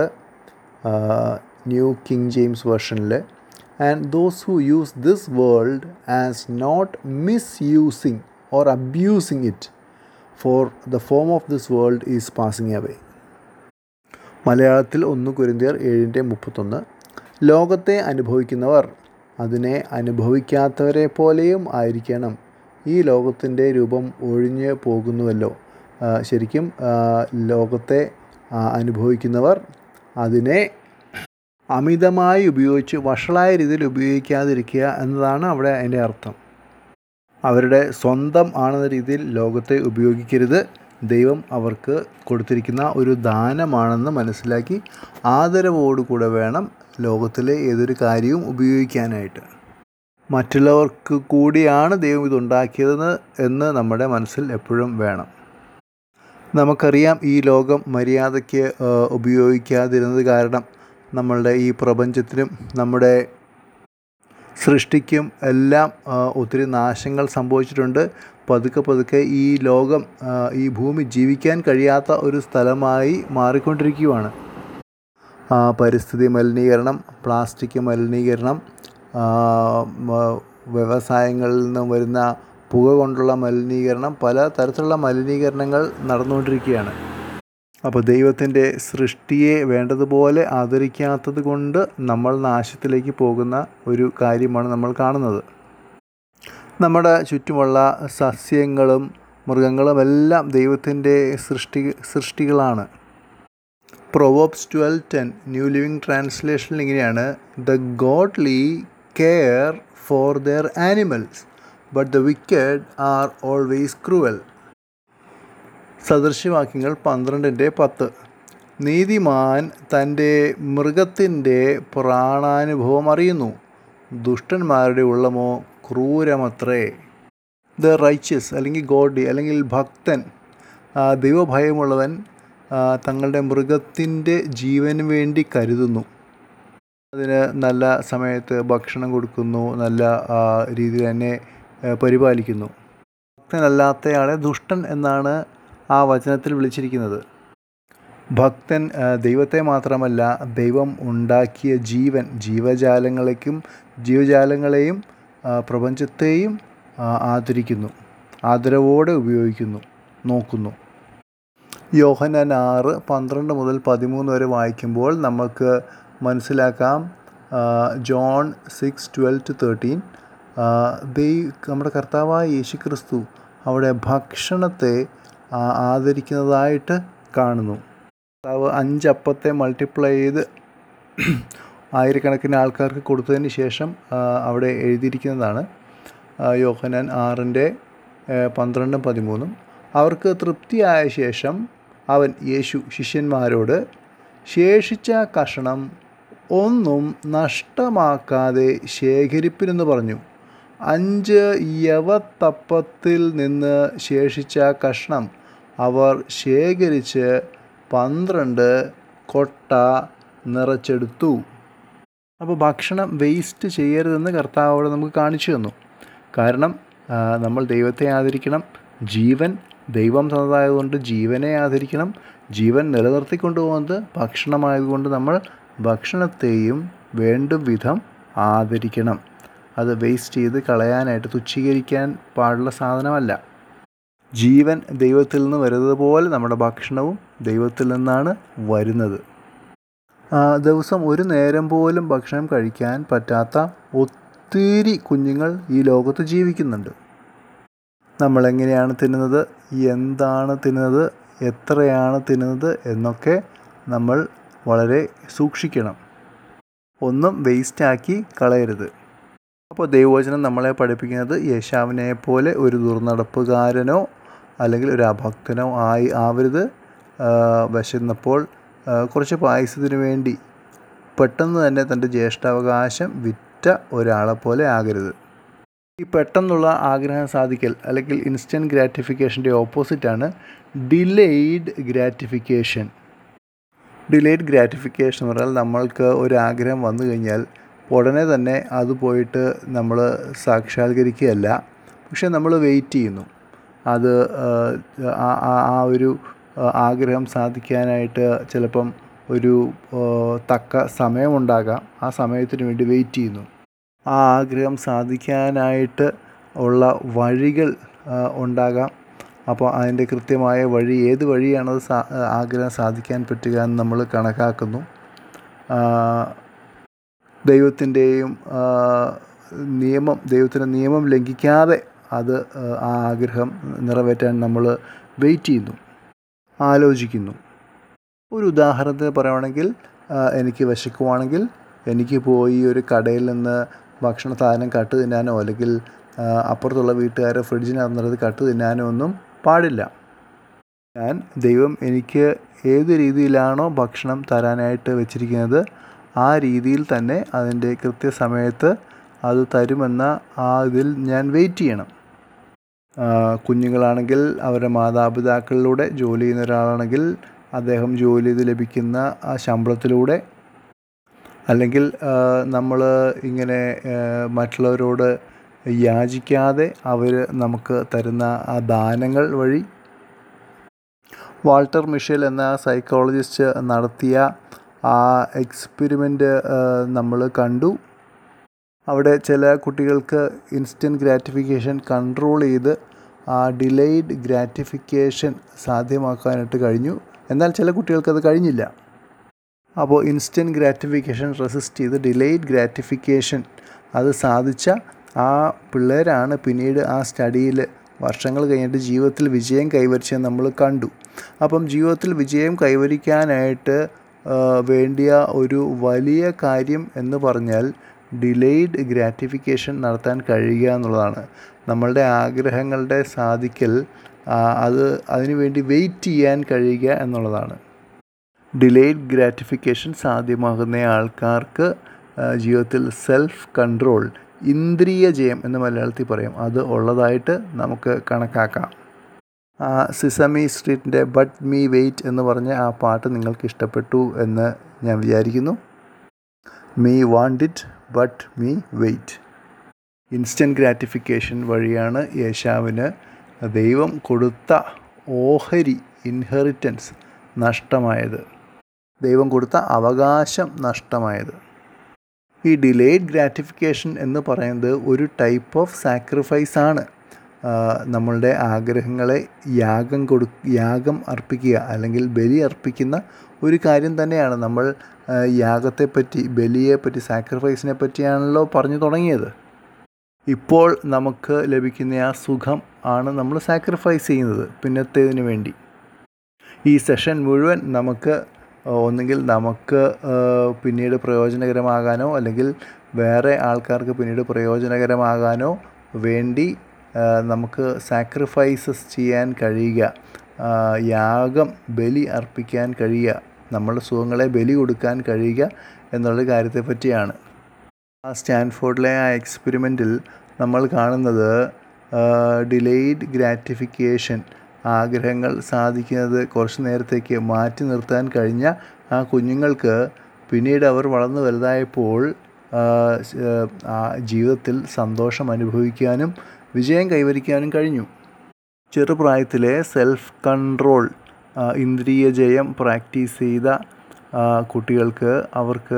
ന്യൂ കിങ് ജെയിംസ് വേർഷനിൽ and those who use this world as not misusing or abusing it for the form of this world is passing away മലയാളത്തിൽ ഒന്ന് കുരിന്തിയർ ഏഴിൻ്റെ മുപ്പത്തൊന്ന് ലോകത്തെ അനുഭവിക്കുന്നവർ അതിനെ അനുഭവിക്കാത്തവരെ പോലെയും ആയിരിക്കണം ഈ ലോകത്തിൻ്റെ രൂപം ഒഴിഞ്ഞ് പോകുന്നുവല്ലോ ആ, ശരിക്കും ആ, ലോകത്തെ ആ, അനുഭവിക്കുന്നവർ അതിനെ അമിതമായി ഉപയോഗിച്ച് വഷളായ രീതിയിൽ ഉപയോഗിക്കാതിരിക്കുക എന്നതാണ് അവിടെ അതിൻ്റെ അർത്ഥം അവരുടെ സ്വന്തം ആണെന്ന രീതിയിൽ ലോകത്തെ ഉപയോഗിക്കരുത് ദൈവം അവർക്ക് കൊടുത്തിരിക്കുന്ന ഒരു ദാനമാണെന്ന് മനസ്സിലാക്കി ആദരവോടുകൂടെ വേണം ലോകത്തിലെ ഏതൊരു കാര്യവും ഉപയോഗിക്കാനായിട്ട് മറ്റുള്ളവർക്ക് കൂടിയാണ് ദൈവം ഇതുണ്ടാക്കിയതെന്ന് എന്ന് നമ്മുടെ മനസ്സിൽ എപ്പോഴും വേണം നമുക്കറിയാം ഈ ലോകം മര്യാദയ്ക്ക് ഉപയോഗിക്കാതിരുന്നത് കാരണം നമ്മളുടെ ഈ പ്രപഞ്ചത്തിനും നമ്മുടെ സൃഷ്ടിക്കും എല്ലാം ഒത്തിരി നാശങ്ങൾ സംഭവിച്ചിട്ടുണ്ട് പതുക്കെ പതുക്കെ ഈ ലോകം ഈ ഭൂമി ജീവിക്കാൻ കഴിയാത്ത ഒരു സ്ഥലമായി മാറിക്കൊണ്ടിരിക്കുകയാണ് പരിസ്ഥിതി മലിനീകരണം പ്ലാസ്റ്റിക് മലിനീകരണം വ്യവസായങ്ങളിൽ നിന്നും വരുന്ന പുക കൊണ്ടുള്ള മലിനീകരണം പല തരത്തിലുള്ള മലിനീകരണങ്ങൾ നടന്നുകൊണ്ടിരിക്കുകയാണ് അപ്പോൾ ദൈവത്തിൻ്റെ സൃഷ്ടിയെ വേണ്ടതുപോലെ ആദരിക്കാത്തത് കൊണ്ട് നമ്മൾ നാശത്തിലേക്ക് പോകുന്ന ഒരു കാര്യമാണ് നമ്മൾ കാണുന്നത് നമ്മുടെ ചുറ്റുമുള്ള സസ്യങ്ങളും മൃഗങ്ങളും എല്ലാം ദൈവത്തിൻ്റെ സൃഷ്ടി സൃഷ്ടികളാണ് Proverbs twelve ten New Living ട്രാൻസ്ലേഷനിൽ ഇങ്ങനെയാണ് the godly care for their animals but the wicked are always cruel സദൃശ്യവാക്യങ്ങൾ പന്ത്രണ്ടിൻ്റെ പത്ത് നീതിമാൻ തൻ്റെ മൃഗത്തിൻ്റെ പ്രാണാനുഭവം അറിയുന്നു ദുഷ്ടന്മാരുടെ ഉള്ളമോ ക്രൂരമത്രേ ദ റൈച്ചസ് അല്ലെങ്കിൽ ഗോഡി അല്ലെങ്കിൽ ഭക്തൻ ദൈവഭയമുള്ളവൻ തങ്ങളുടെ മൃഗത്തിൻ്റെ ജീവന് വേണ്ടി കരുതുന്നു അതിന് നല്ല സമയത്ത് ഭക്ഷണം കൊടുക്കുന്നു നല്ല രീതിയിൽ തന്നെ പരിപാലിക്കുന്നു ഭക്തനല്ലാത്തയാളെ ദുഷ്ടൻ എന്നാണ് ആ വചനത്തിൽ വിളിച്ചിരിക്കുന്നത് ഭക്തൻ ദൈവത്തെ മാത്രമല്ല ദൈവം ഉണ്ടാക്കിയ ജീവൻ ജീവജാലങ്ങളേക്കും ജീവജാലങ്ങളെയും പ്രപഞ്ചത്തെയും ആദരിക്കുന്നു ആദരവോടെ ഉപയോഗിക്കുന്നു നോക്കുന്നു യോഹനൻ ആറ് പന്ത്രണ്ട് മുതൽ പതിമൂന്ന് വരെ വായിക്കുമ്പോൾ നമുക്ക് മനസ്സിലാക്കാം John six twelve to thirteen ദൈ നമ്മുടെ കർത്താവായ യേശു ക്രിസ്തു അവിടെ ഭക്ഷണത്തെ ആദരിക്കുന്നതായിട്ട് കാണുന്നു കർത്താവ് അഞ്ചപ്പത്തെ മൾട്ടിപ്ലൈ ചെയ്ത് ആയിരക്കണക്കിന് ആൾക്കാർക്ക് കൊടുത്തതിന് ശേഷം അവിടെ എഴുതിയിരിക്കുന്നതാണ് യോഹനാൻ ആറിൻ്റെ പന്ത്രണ്ടും പതിമൂന്നും അവർക്ക് തൃപ്തിയായ ശേഷം അവൻ യേശു ശിഷ്യന്മാരോട് ശേഷിച്ച കഷണം ഒന്നും നഷ്ടമാക്കാതെ ശേഖരിപ്പിനെന്ന് പറഞ്ഞു അഞ്ച് യവത്തപ്പത്തിൽ നിന്ന് ശേഷിച്ച കഷ്ണം അവർ ശേഖരിച്ച് പന്ത്രണ്ട് കൊട്ട നിറച്ചെടുത്തു അപ്പോൾ ഭക്ഷണം വേസ്റ്റ് ചെയ്യരുതെന്ന് കർത്താവോട് നമുക്ക് കാണിച്ചു തന്നു കാരണം നമ്മൾ ദൈവത്തെ ആദരിക്കണം ജീവൻ ദൈവം തന്നതായതുകൊണ്ട് ജീവനെ ആദരിക്കണം ജീവൻ നിലനിർത്തിക്കൊണ്ടു പോകുന്നത് ഭക്ഷണമായതുകൊണ്ട് നമ്മൾ ഭക്ഷണത്തെയും വേണ്ടും വിധം ആദരിക്കണം അത് വേസ്റ്റ് ചെയ്ത് കളയാനായിട്ട് തുച്ഛീകരിക്കാൻ പാടുള്ള സാധനമല്ല ജീവൻ ദൈവത്തിൽ നിന്ന് വരുന്നത് പോലെ നമ്മുടെ ഭക്ഷണവും ദൈവത്തിൽ നിന്നാണ് വരുന്നത് ദിവസം ഒരു നേരം പോലും ഭക്ഷണം കഴിക്കാൻ പറ്റാത്ത ഒത്തിരി കുഞ്ഞുങ്ങൾ ഈ ലോകത്ത് ജീവിക്കുന്നുണ്ട് നമ്മളെങ്ങനെയാണ് തിന്നുന്നത് എന്താണ് തിന്നുന്നത് എത്രയാണ് തിന്നുന്നത് എന്നൊക്കെ നമ്മൾ വളരെ സൂക്ഷിക്കണം ഒന്നും വേസ്റ്റാക്കി കളയരുത് അപ്പോൾ ദൈവവചനം നമ്മളെ പഠിപ്പിക്കുന്നത് യേശാവിനെ പോലെ ഒരു ദുർനടപ്പുകാരനോ അല്ലെങ്കിൽ ഒരു അഭക്തനോ ആയി ആവരുത് വിശന്നപ്പോൾ കുറച്ച് പായസത്തിന് വേണ്ടി പെട്ടെന്ന് തന്നെ തൻ്റെ ജ്യേഷ്ഠാവകാശം വിറ്റ ഒരാളെ പോലെ ആകരുത് ഈ പെട്ടെന്നുള്ള ആഗ്രഹം സാധിക്കൽ അല്ലെങ്കിൽ ഇൻസ്റ്റൻറ്റ് ഗ്രാറ്റിഫിക്കേഷൻ്റെ ഓപ്പോസിറ്റാണ് ഡിലേയ്ഡ് ഗ്രാറ്റിഫിക്കേഷൻ ഡിലേഡ് ഗ്രാറ്റിഫിക്കേഷൻ എന്ന് പറഞ്ഞാൽ നമ്മൾക്ക് ഒരു ആഗ്രഹം വന്നു കഴിഞ്ഞാൽ ഉടനെ തന്നെ അത് പോയിട്ട് നമ്മൾ സാക്ഷാത്കരിക്കുകയല്ല പക്ഷെ നമ്മൾ വെയിറ്റ് ചെയ്യുന്നു അത് ആ ഒരു ആഗ്രഹം സാധിക്കാനായിട്ട് ചിലപ്പം ഒരു തക്ക സമയമുണ്ടാകാം ആ സമയത്തിന് വേണ്ടി വെയിറ്റ് ചെയ്യുന്നു ആ ആഗ്രഹം സാധിക്കാനായിട്ട് ഉള്ള വഴികൾ ഉണ്ടാകാം അപ്പോൾ അതിൻ്റെ കൃത്യമായ വഴി ഏത് വഴിയാണത് സാ ആഗ്രഹം സാധിക്കാൻ പറ്റുക എന്ന് നമ്മൾ കണക്കാക്കുന്നു ദൈവത്തിൻ്റെയും നിയമം ദൈവത്തിൻ്റെ നിയമം ലംഘിക്കാതെ അത് ആ ആഗ്രഹം നിറവേറ്റാൻ നമ്മൾ വെയിറ്റ് ചെയ്യുന്നു ആലോചിക്കുന്നു ഒരു ഉദാഹരണത്തിന് പറയുകയാണെങ്കിൽ എനിക്ക് വിശക്കുവാണെങ്കിൽ എനിക്ക് പോയി ഒരു കടയിൽ നിന്ന് ഭക്ഷണ സാധനം കട്ട് തിന്നാനോ അല്ലെങ്കിൽ ആ, അപ്പുറത്തുള്ള വീട്ടുകാരെ ഫ്രിഡ്ജിനകത്ത് കട്ട് തിന്നാനോ ഒന്നും പാടില്ല ഞാൻ ദൈവം എനിക്ക് ഏത് രീതിയിലാണോ ഭക്ഷണം തരാനായിട്ട് വെച്ചിരിക്കുന്നത് ആ രീതിയിൽ തന്നെ അതിൻ്റെ കൃത്യസമയത്ത് അത് തരുമെന്ന ആ ഇതിൽ ഞാൻ വെയിറ്റ് ചെയ്യണം ആ, കുഞ്ഞുങ്ങളാണെങ്കിൽ അവരുടെ മാതാപിതാക്കളിലൂടെ ജോലി ചെയ്യുന്ന ഒരാളാണെങ്കിൽ അദ്ദേഹം ജോലി ചെയ്ത് ലഭിക്കുന്ന ആ ശമ്പളത്തിലൂടെ അല്ലെങ്കിൽ നമ്മൾ ഇങ്ങനെ ആ, മറ്റുള്ളവരോട് യാചിക്കാതെ അവർ നമുക്ക് തരുന്ന ആ ദാനങ്ങൾ വഴി വാൾട്ടർ മിഷേൽ എന്ന സൈക്കോളജിസ്റ്റ് നടത്തിയ ആ എക്സ്പെരിമെൻ്റ് നമ്മൾ കണ്ടു അവിടെ ചില കുട്ടികൾക്ക് ഇൻസ്റ്റൻറ്റ് ഗ്രാറ്റിഫിക്കേഷൻ കൺട്രോൾ ചെയ്ത് ആ ഡിലെയ്ഡ് ഗ്രാറ്റിഫിക്കേഷൻ സാധ്യമാക്കാനായിട്ട് കഴിഞ്ഞു എന്നാൽ ചില കുട്ടികൾക്കത് കഴിഞ്ഞില്ല അപ്പോൾ ഇൻസ്റ്റൻറ്റ് ഗ്രാറ്റിഫിക്കേഷൻ റെസിസ്റ്റ് ചെയ്ത് ഡിലെയ്ഡ് ഗ്രാറ്റിഫിക്കേഷൻ അത് സാധിച്ച ആ പിള്ളേരാണ് പിന്നീട് ആ സ്റ്റഡിയിൽ വർഷങ്ങൾ കഴിഞ്ഞിട്ട് ജീവിതത്തിൽ വിജയം കൈവരിച്ചത് നമ്മൾ കണ്ടു അപ്പം ജീവിതത്തിൽ വിജയം കൈവരിക്കാനായിട്ട് ആ, വേണ്ടിയ ഒരു വലിയ കാര്യം എന്ന് പറഞ്ഞാൽ ഡിലെയ്ഡ് ഗ്രാറ്റിഫിക്കേഷൻ നടത്താൻ കഴിയുക എന്നുള്ളതാണ് നമ്മളുടെ ആഗ്രഹങ്ങളുടെ സാധിക്കൽ ആ, അത് അതിനുവേണ്ടി വെയിറ്റ് ചെയ്യാൻ കഴിയുക എന്നുള്ളതാണ് ഡിലേഡ് ഗ്രാറ്റിഫിക്കേഷൻ സാധ്യമാകുന്ന ആൾക്കാർക്ക് ആ, ജീവിതത്തിൽ സെൽഫ് കൺട്രോൾ ഇന്ദ്രിയ ജയം എന്ന് മലയാളത്തിൽ പറയും അത് ഉള്ളതായിട്ട് നമുക്ക് കണക്കാക്കാം ആ സിസമി സ്ട്രീറ്റിൻ്റെ ബട്ട് മീ വെയിറ്റ് എന്ന് പറഞ്ഞ ആ പാട്ട് നിങ്ങൾക്ക് ഇഷ്ടപ്പെട്ടു എന്ന് ഞാൻ വിചാരിക്കുന്നു me want it but me wait instant gratification വഴിയാണ് യേശാവിന് ദൈവം കൊടുത്ത ഓഹരി ഇൻഹെറിറ്റൻസ് നഷ്ടമായത് ദൈവം കൊടുത്ത അവകാശം നഷ്ടമായത് ഈ ഡിലേഡ് ഗ്രാറ്റിഫിക്കേഷൻ എന്ന് പറയുന്നത് ഒരു ടൈപ്പ് ഓഫ് സാക്രിഫൈസ് ആണ് ആ, നമ്മളുടെ ആഗ്രഹങ്ങളെ യാഗം കൊടു യാഗം അർപ്പിക്കുക അല്ലെങ്കിൽ ബലി അർപ്പിക്കുന്ന ഒരു കാര്യം തന്നെയാണ് നമ്മൾ ആ, യാഗത്തെപ്പറ്റി ബലിയെപ്പറ്റി സാക്രിഫൈസിനെ പറ്റിയാണല്ലോ പറഞ്ഞു തുടങ്ങിയത് ഇപ്പോൾ നമുക്ക് ലഭിക്കുന്ന ആ സുഖം ആണ് നമ്മൾ സാക്രിഫൈസ് ചെയ്യുന്നത് പിന്നത്തേതിന് വേണ്ടി ഈ സെഷൻ മുഴുവൻ നമുക്ക് ഒന്നുകിൽ നമുക്ക് ആ, പിന്നീട് പ്രയോജനകരമാകാനോ അല്ലെങ്കിൽ വേറെ ആൾക്കാർക്ക് പിന്നീട് പ്രയോജനകരമാകാനോ വേണ്ടി ആ, നമുക്ക് സാക്രിഫൈസസ് ചെയ്യാൻ കഴിയുക ആ, യാഗം ബലി അർപ്പിക്കാൻ കഴിയുക നമ്മളുടെ സുഖങ്ങളെ ബലി കൊടുക്കാൻ കഴിയുക എന്നുള്ള കാര്യത്തെ പറ്റിയാണ് ആ സ്റ്റാൻഫോർഡിലെ ആ എക്സ്പെരിമെൻറ്റിൽ നമ്മൾ കാണുന്നത് ഡിലെയ്ഡ് ഗ്രാറ്റിഫിക്കേഷൻ ആഗ്രഹങ്ങൾ സാധിക്കുന്നത് കുറച്ച് നേരത്തേക്ക് മാറ്റി നിർത്താൻ കഴിഞ്ഞ ആ കുഞ്ഞുങ്ങൾക്ക് പിന്നീട് അവർ വളർന്നു വലുതായപ്പോൾ ആ, സ്- ആ ജീവിതത്തിൽ സന്തോഷം അനുഭവിക്കാനും വിജയം കൈവരിക്കാനും കഴിഞ്ഞു ചെറുപ്രായത്തിലെ സെൽഫ് കൺട്രോൾ ആ, ഇന്ദ്രിയ ജയം പ്രാക്ടീസ് ചെയ്ത ആ, കുട്ടികൾക്ക് അവർക്ക്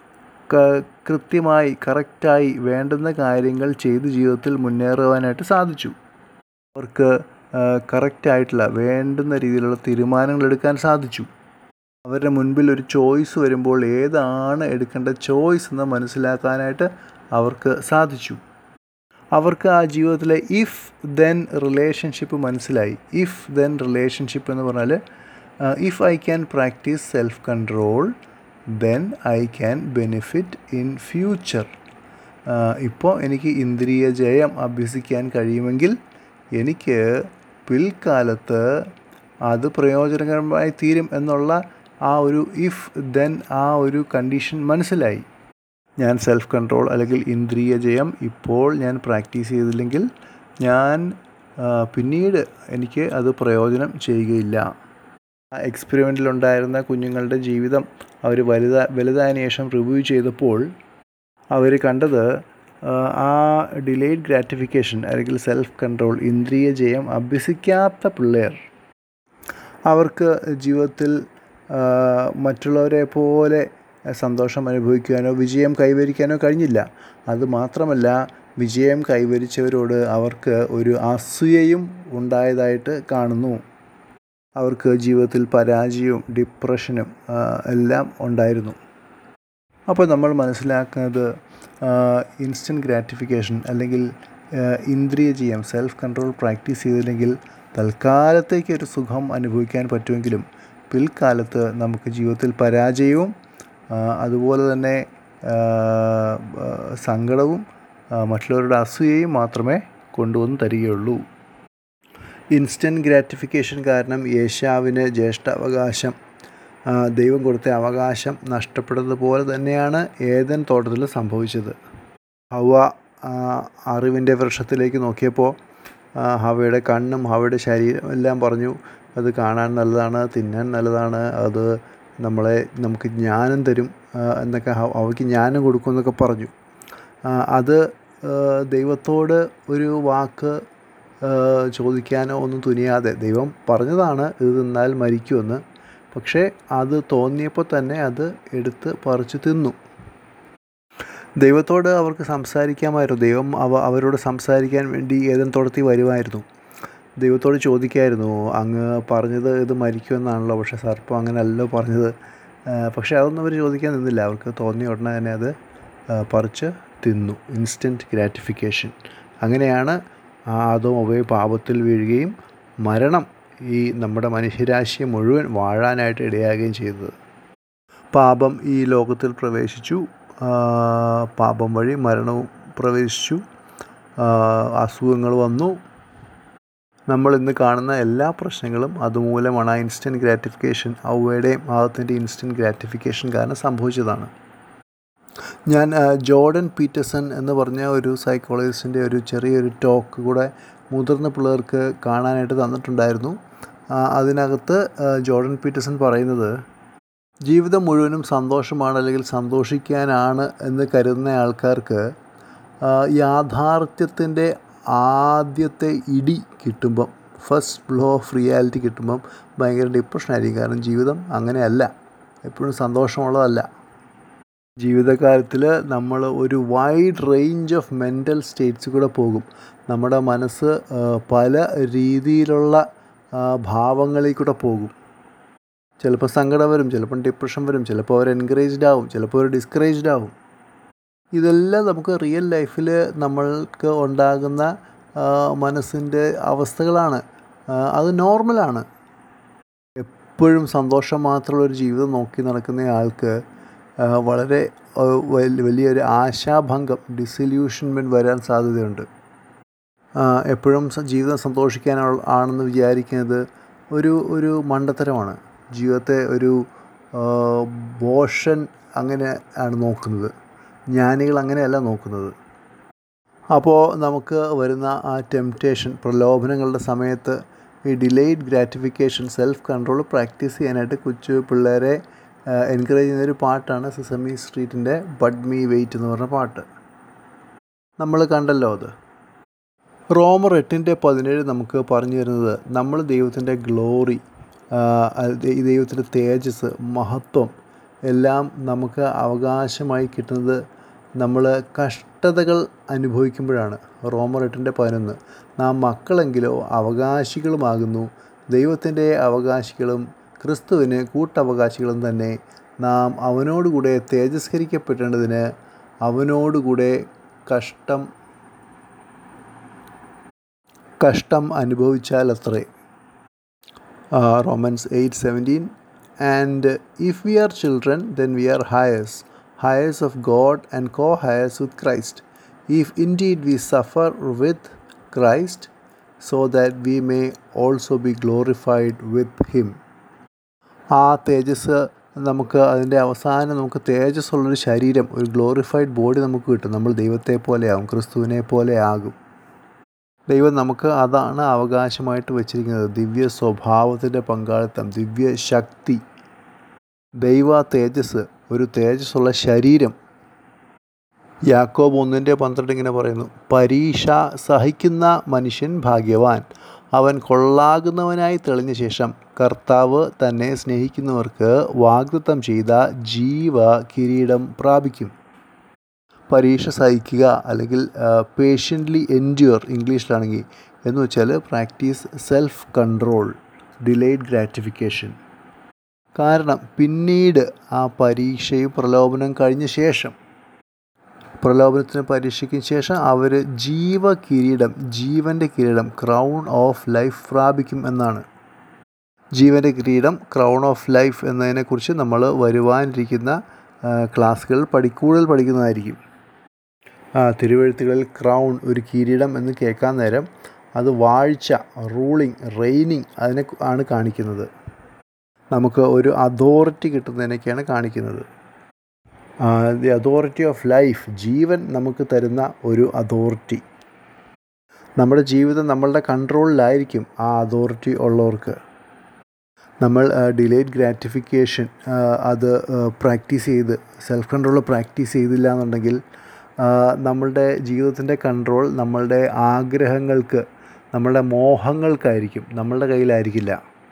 ക- കൃത്യമായി കറക്റ്റായി വേണ്ടുന്ന കാര്യങ്ങൾ ചെയ്ത് ജീവിതത്തിൽ മുന്നേറുവാനായിട്ട് സാധിച്ചു അവർക്ക് കറക്റ്റായിട്ടുള്ള വേണ്ടുന്ന രീതിയിലുള്ള തീരുമാനങ്ങൾ എടുക്കാൻ സാധിച്ചു അവരുടെ മുൻപിൽ ഒരു ചോയ്സ് വരുമ്പോൾ ഏതാണ് എടുക്കേണ്ട ചോയ്സ് എന്ന് മനസ്സിലാക്കാനായിട്ട് അവർക്ക് സാധിച്ചു അവർക്ക് ആ ജീവിതത്തിലെ ഇഫ് ദെൻ റിലേഷൻഷിപ്പ് മനസ്സിലായി ഇഫ് ദെൻ റിലേഷൻഷിപ്പ് എന്ന് പറഞ്ഞാൽ if I can practice self control then I can benefit in future ഇപ്പോൾ എനിക്ക് ഇന്ദ്രിയ ജയം അഭ്യസിക്കാൻ കഴിയുമെങ്കിൽ എനിക്ക് പിൽക്കാലത്ത് അത് പ്രയോജനകരമായി തീരും എന്നുള്ള ആ ഒരു ഇഫ് ദെൻ ആ ഒരു കണ്ടീഷൻ മനസ്സിലായി ഞാൻ സെൽഫ് കൺട്രോൾ അല്ലെങ്കിൽ ഇന്ദ്രിയ ജയം ഇപ്പോൾ ഞാൻ പ്രാക്ടീസ് ചെയ്തില്ലെങ്കിൽ ഞാൻ ആ, പിന്നീട് എനിക്ക് അത് പ്രയോജനം ചെയ്യുകയില്ല ആ എക്സ്പെരിമെൻറ്റിലുണ്ടായിരുന്ന കുഞ്ഞുങ്ങളുടെ ജീവിതം അവർ വലുതാ വലുതായതിനു ശേഷം റിവ്യൂ ചെയ്തപ്പോൾ അവർ കണ്ടത് ആ, ആ ഡിലേഡ് ഗ്രാറ്റിഫിക്കേഷൻ അല്ലെങ്കിൽ സെൽഫ് കൺട്രോൾ ഇന്ദ്രിയ ജയം അഭ്യസിക്കാത്ത പിള്ളേർ അവർക്ക് ജീവിതത്തിൽ ആ, മറ്റുള്ളവരെ പോലെ സന്തോഷം അനുഭവിക്കുവാനോ വിജയം കൈവരിക്കാനോ കഴിഞ്ഞില്ല അതുമാത്രമല്ല വിജയം കൈവരിച്ചവരോട് അവർക്ക് ഒരു അസൂയയും ഉണ്ടായതായിട്ട് കാണുന്നു അവർക്ക് ജീവിതത്തിൽ പരാജയവും ഡിപ്രഷനും ആ, എല്ലാം ഉണ്ടായിരുന്നു അപ്പോൾ നമ്മൾ മനസ്സിലാക്കുന്നത് ഇൻസ്റ്റൻറ്റ് ഗ്രാറ്റിഫിക്കേഷൻ അല്ലെങ്കിൽ ആ, ഇന്ദ്രിയ ജയം സെൽഫ് കൺട്രോൾ പ്രാക്ടീസ് ചെയ്തില്ലെങ്കിൽ തൽക്കാലത്തേക്ക് ഒരു സുഖം അനുഭവിക്കാൻ പറ്റുമെങ്കിലും പിൽക്കാലത്ത് നമുക്ക് ജീവിതത്തിൽ പരാജയവും ആ, അതുപോലെ തന്നെ ആ, ആ, സങ്കടവും ആ, മറ്റുള്ളവരുടെ അസൂയയും മാത്രമേ കൊണ്ടുവന്ന് തരികയുള്ളൂ ഇൻസ്റ്റൻറ്റ് ഗ്രാറ്റിഫിക്കേഷൻ കാരണം യേശാവിന് ജ്യേഷ്ഠാവകാശം ആ, ദൈവം കൊടുത്ത അവകാശം നഷ്ടപ്പെടുന്നത് പോലെ തന്നെയാണ് ഏതൻ തോട്ടത്തിൽ സംഭവിച്ചത് ഹവ ആ, അറിവിൻ്റെ വൃക്ഷത്തിലേക്ക് നോക്കിയപ്പോൾ ആ, ഹവയുടെ കണ്ണും ഹവയുടെ ശരീരം എല്ലാം പറഞ്ഞു അത് കാണാൻ നല്ലതാണ് തിന്നാൻ നല്ലതാണ് അത് നമ്മളെ നമുക്ക് ജ്ഞാനം തരും ആ, എന്നൊക്കെ ഹവ- ഹവയ്ക്ക് ജ്ഞാനം കൊടുക്കും എന്നൊക്കെ പറഞ്ഞു ആ, അത് ആ, ദൈവത്തോട് ഒരു വാക്ക് ആ, ചോദിക്കാനോ ഒന്നും തുനിയാതെ ദൈവം പറഞ്ഞതാണ് ഇത് തിന്നാൽ മരിക്കുമെന്ന് പക്ഷേ അത് തോന്നിയപ്പോൾ തന്നെ അത് എടുത്ത് പറിച്ചു തിന്നു ദൈവത്തോട് അവർക്ക് സംസാരിക്കാമായിരുന്നു ദൈവം അവ അവരോട് സംസാരിക്കാൻ വേണ്ടി ഏതെങ്കിലും തോട്ടത്തിൽ വരുമായിരുന്നു ദൈവത്തോട് ചോദിക്കായിരുന്നു അങ്ങ് പറഞ്ഞത് ഇത് മരിക്കുമെന്നാണല്ലോ പക്ഷേ സർപ്പം അങ്ങനെയല്ലോ പറഞ്ഞത് ആ, പക്ഷേ അതൊന്നും അവർ ചോദിക്കാൻ നിന്നില്ല അവർക്ക് തോന്നിയ ഉടനെ തന്നെ അത് ആ, പറിച്ച് തിന്നു ഇൻസ്റ്റൻറ്റ് ഗ്രാറ്റിഫിക്കേഷൻ അങ്ങനെയാണ് ആദവും അവയെ പാപത്തിൽ വീഴുകയും മരണം ഈ നമ്മുടെ മനുഷ്യരാശിയെ മുഴുവൻ വാഴാനായിട്ട് ഇടയാകുകയും ചെയ്തത് പാപം ഈ ലോകത്തിൽ പ്രവേശിച്ചു ആ, പാപം വഴി മരണവും പ്രവേശിച്ചു ആ, അസുഖങ്ങൾ വന്നു നമ്മൾ ഇന്ന് കാണുന്ന എല്ലാ പ്രശ്നങ്ങളും അതുമൂലമാണ് ആ ഇൻസ്റ്റൻറ്റ് ഗ്രാറ്റിഫിക്കേഷൻ ഔവയുടെയും ആദത്തിൻ്റെ ഇൻസ്റ്റൻറ്റ് ഗ്രാറ്റിഫിക്കേഷൻ കാരണം സംഭവിച്ചതാണ് ഞാൻ ആ, ജോർഡൻ പീറ്റർസൺ എന്ന് പറഞ്ഞ ഒരു സൈക്കോളജിസ്റ്റിൻ്റെ ഒരു ചെറിയൊരു ടോക്ക് കൂടെ മുതിർന്ന പിള്ളേർക്ക് കാണാനായിട്ട് തന്നിട്ടുണ്ടായിരുന്നു ആ, അതിനകത്ത് ആ, ജോർഡൻ പീറ്റർസൺ പറയുന്നത് ജീവിതം മുഴുവനും സന്തോഷമാണ് അല്ലെങ്കിൽ സന്തോഷിക്കാനാണ് എന്ന് കരുതുന്ന ആൾക്കാർക്ക് ആ, യാഥാർത്ഥ്യത്തിൻ്റെ ആദ്യത്തെ ഇടി കിട്ടുമ്പം ഫസ്റ്റ് ബ്ലോ ഓഫ് റിയാലിറ്റി കിട്ടുമ്പം ഭയങ്കര ഡിപ്രഷനായിരിക്കും കാരണം ജീവിതം അങ്ങനെയല്ല എപ്പോഴും സന്തോഷമുള്ളതല്ല ജീവിതകാലത്തിൽ നമ്മൾ ഒരു wide range of mental states കൂടെ പോകും നമ്മുടെ മനസ്സ് ആ, പല രീതിയിലുള്ള ആ, ഭാവങ്ങളിൽ കൂടെ പോകും ചിലപ്പോൾ സങ്കടം വരും ചിലപ്പം ഡിപ്രഷൻ വരും ചിലപ്പോൾ അവർ എൻകറേജ്ഡ് ആവും ചിലപ്പോൾ അവർ ഡിസ്കറേജ്ഡ് ആവും ഇതെല്ലാം നമുക്ക് റിയൽ ലൈഫിൽ നമ്മൾക്ക് ഉണ്ടാകുന്ന ആ, മനസ്സിൻ്റെ അവസ്ഥകളാണ് ആ, അത് നോർമലാണ് എപ്പോഴും സന്തോഷം മാത്രമുള്ള ഒരു ജീവിതം നോക്കി നടക്കുന്ന ആൾക്ക് ആ, വളരെ ആ, വൽ- വലിയൊരു ആശാഭംഗം ഡിസല്യൂഷൻമെൻറ്റ് വരാൻ സാധ്യതയുണ്ട് ആ, എപ്പോഴും സ- ജീവിതം സന്തോഷിക്കാൻ ആണെന്ന് വിചാരിക്കുന്നത് ഒരു ഒരു മണ്ടത്തരമാണ് ജീവിതത്തെ ഒരു ആ, ബോഷൻ അങ്ങനെ ആണ് നോക്കുന്നത് ജ്ഞാനികൾ അങ്ങനെയല്ല നോക്കുന്നത് അപ്പോൾ നമുക്ക് വരുന്ന ആ ടെംപ്റ്റേഷൻ പ്രലോഭനങ്ങളുടെ സമയത്ത് ഈ delayed gratification self control practice ചെയ്യാനായിട്ട് കൊച്ചു പിള്ളേരെ എൻകറേജ് ചെയ്യുന്ന ഒരു പാട്ടാണ് സിസമി സ്ട്രീറ്റിൻ്റെ ബഡ് മീ വെയിറ്റ് എന്ന് പറഞ്ഞ പാട്ട് നമ്മൾ കണ്ടല്ലോ അത് റോമർ എട്ടിൻ്റെ പതിനേഴ് നമുക്ക് പറഞ്ഞു തരുന്നത് നമ്മൾ ദൈവത്തിൻ്റെ ഗ്ലോറി ദൈവത്തിൻ്റെ തേജസ് മഹത്വം എല്ലാം നമുക്ക് അവകാശമായി കിട്ടുന്നത് നമ്മൾ കഷ്ടതകൾ അനുഭവിക്കുമ്പോഴാണ് റോമർ എട്ടിൻ്റെ പതിനൊന്ന് നാം മക്കളെങ്കിലോ അവകാശികളുമാകുന്നു ദൈവത്തിൻ്റെ അവകാശികളും ക്രിസ്തുവിന് കൂട്ടവകാശികളും തന്നെ നാം അവനോടുകൂടെ തേജസ്കരിക്കപ്പെടേണ്ടതിന് അവനോടുകൂടെ കഷ്ടം കഷ്ടം അനുഭവിച്ചാൽ അത്രേ Romans eight seventeen and if we are children then we are heirs heirs of God and co heirs with Christ if indeed we suffer with Christ so that we may also be glorified with him ആ തേജസ് നമുക്ക് അതിൻ്റെ അവസാനം നമുക്ക് തേജസ്സുള്ളൊരു ശരീരം ഒരു glorified body നമുക്ക് കിട്ടും നമ്മൾ ദൈവത്തെ പോലെയാകും ക്രിസ്തുവിനെ പോലെ ആകും ദൈവം നമുക്ക് അതാണ് അവകാശമായിട്ട് വച്ചിരിക്കുന്നത് ദിവ്യ സ്വഭാവത്തിൻ്റെ പങ്കാളിത്തം ദിവ്യ ശക്തി ദൈവ തേജസ് ഒരു തേജസ്സുള്ള ശരീരം യാക്കോബ് ഒന്നിൻ്റെ പന്ത്രണ്ട് ഇങ്ങനെ പറയുന്നു പരീക്ഷ സഹിക്കുന്ന മനുഷ്യൻ ഭാഗ്യവാൻ അവൻ കൊള്ളാകുന്നവനായി തെളിഞ്ഞ ശേഷം കർത്താവ് തന്നെ സ്നേഹിക്കുന്നവർക്ക് വാഗ്ദത്തം ചെയ്ത ജീവ കിരീടം പ്രാപിക്കും പരീക്ഷ സഹിക്കുക അല്ലെങ്കിൽ പേഷ്യൻ്റ്ലി എൻഡ്യൂർ ഇംഗ്ലീഷിലാണെങ്കിൽ എന്ന് വെച്ചാൽ practice self control delayed gratification കാരണം പിന്നീട് ആ പരീക്ഷയും പ്രലോഭനം കഴിഞ്ഞ ശേഷം പ്രലോഭനത്തിന് പരീക്ഷയ്ക്ക് ശേഷം അവർ ജീവ കിരീടം ജീവൻ്റെ കിരീടം ക്രൗൺ ഓഫ് ലൈഫ് പ്രാപിക്കും എന്നാണ് ജീവൻ്റെ കിരീടം ക്രൗൺ ഓഫ് ലൈഫ് എന്നതിനെക്കുറിച്ച് നമ്മൾ വരുവാനിരിക്കുന്ന ക്ലാസ്സുകൾ പഠി കൂടുതൽ പഠിക്കുന്നതായിരിക്കും ആ, തിരുവഴുത്തുകളിൽ ക്രൗൺ ഒരു കിരീടം എന്ന് കേൾക്കാൻ നേരം അത് വാഴ്ച റൂളിംഗ് റെയിനിങ് അതിനെ കു- ആണ് കാണിക്കുന്നത് നമുക്ക് ഒരു അതോറിറ്റി കിട്ടുന്നതിനൊക്കെയാണ് കാണിക്കുന്നത് ദി അതോറിറ്റി ഓഫ് ലൈഫ് ജീവൻ നമുക്ക് തരുന്ന ഒരു അതോറിറ്റി നമ്മുടെ ജീവിതം നമ്മളുടെ കൺട്രോളിലായിരിക്കും ആ അതോറിറ്റി ഉള്ളവർക്ക് നമ്മൾ ഡിലേഡ് ഗ്രാറ്റിഫിക്കേഷൻ അത് പ്രാക്ടീസ് ചെയ്ത് സെൽഫ് കൺട്രോൾ പ്രാക്ടീസ് ചെയ്തില്ല എന്നുണ്ടെങ്കിൽ ആ, നമ്മളുടെ ജീവിതത്തിൻ്റെ കൺട്രോൾ നമ്മളുടെ ആഗ്രഹങ്ങൾക്ക് നമ്മളുടെ മോഹങ്ങൾക്കായിരിക്കും നമ്മളുടെ കയ്യിലായിരിക്കില്ല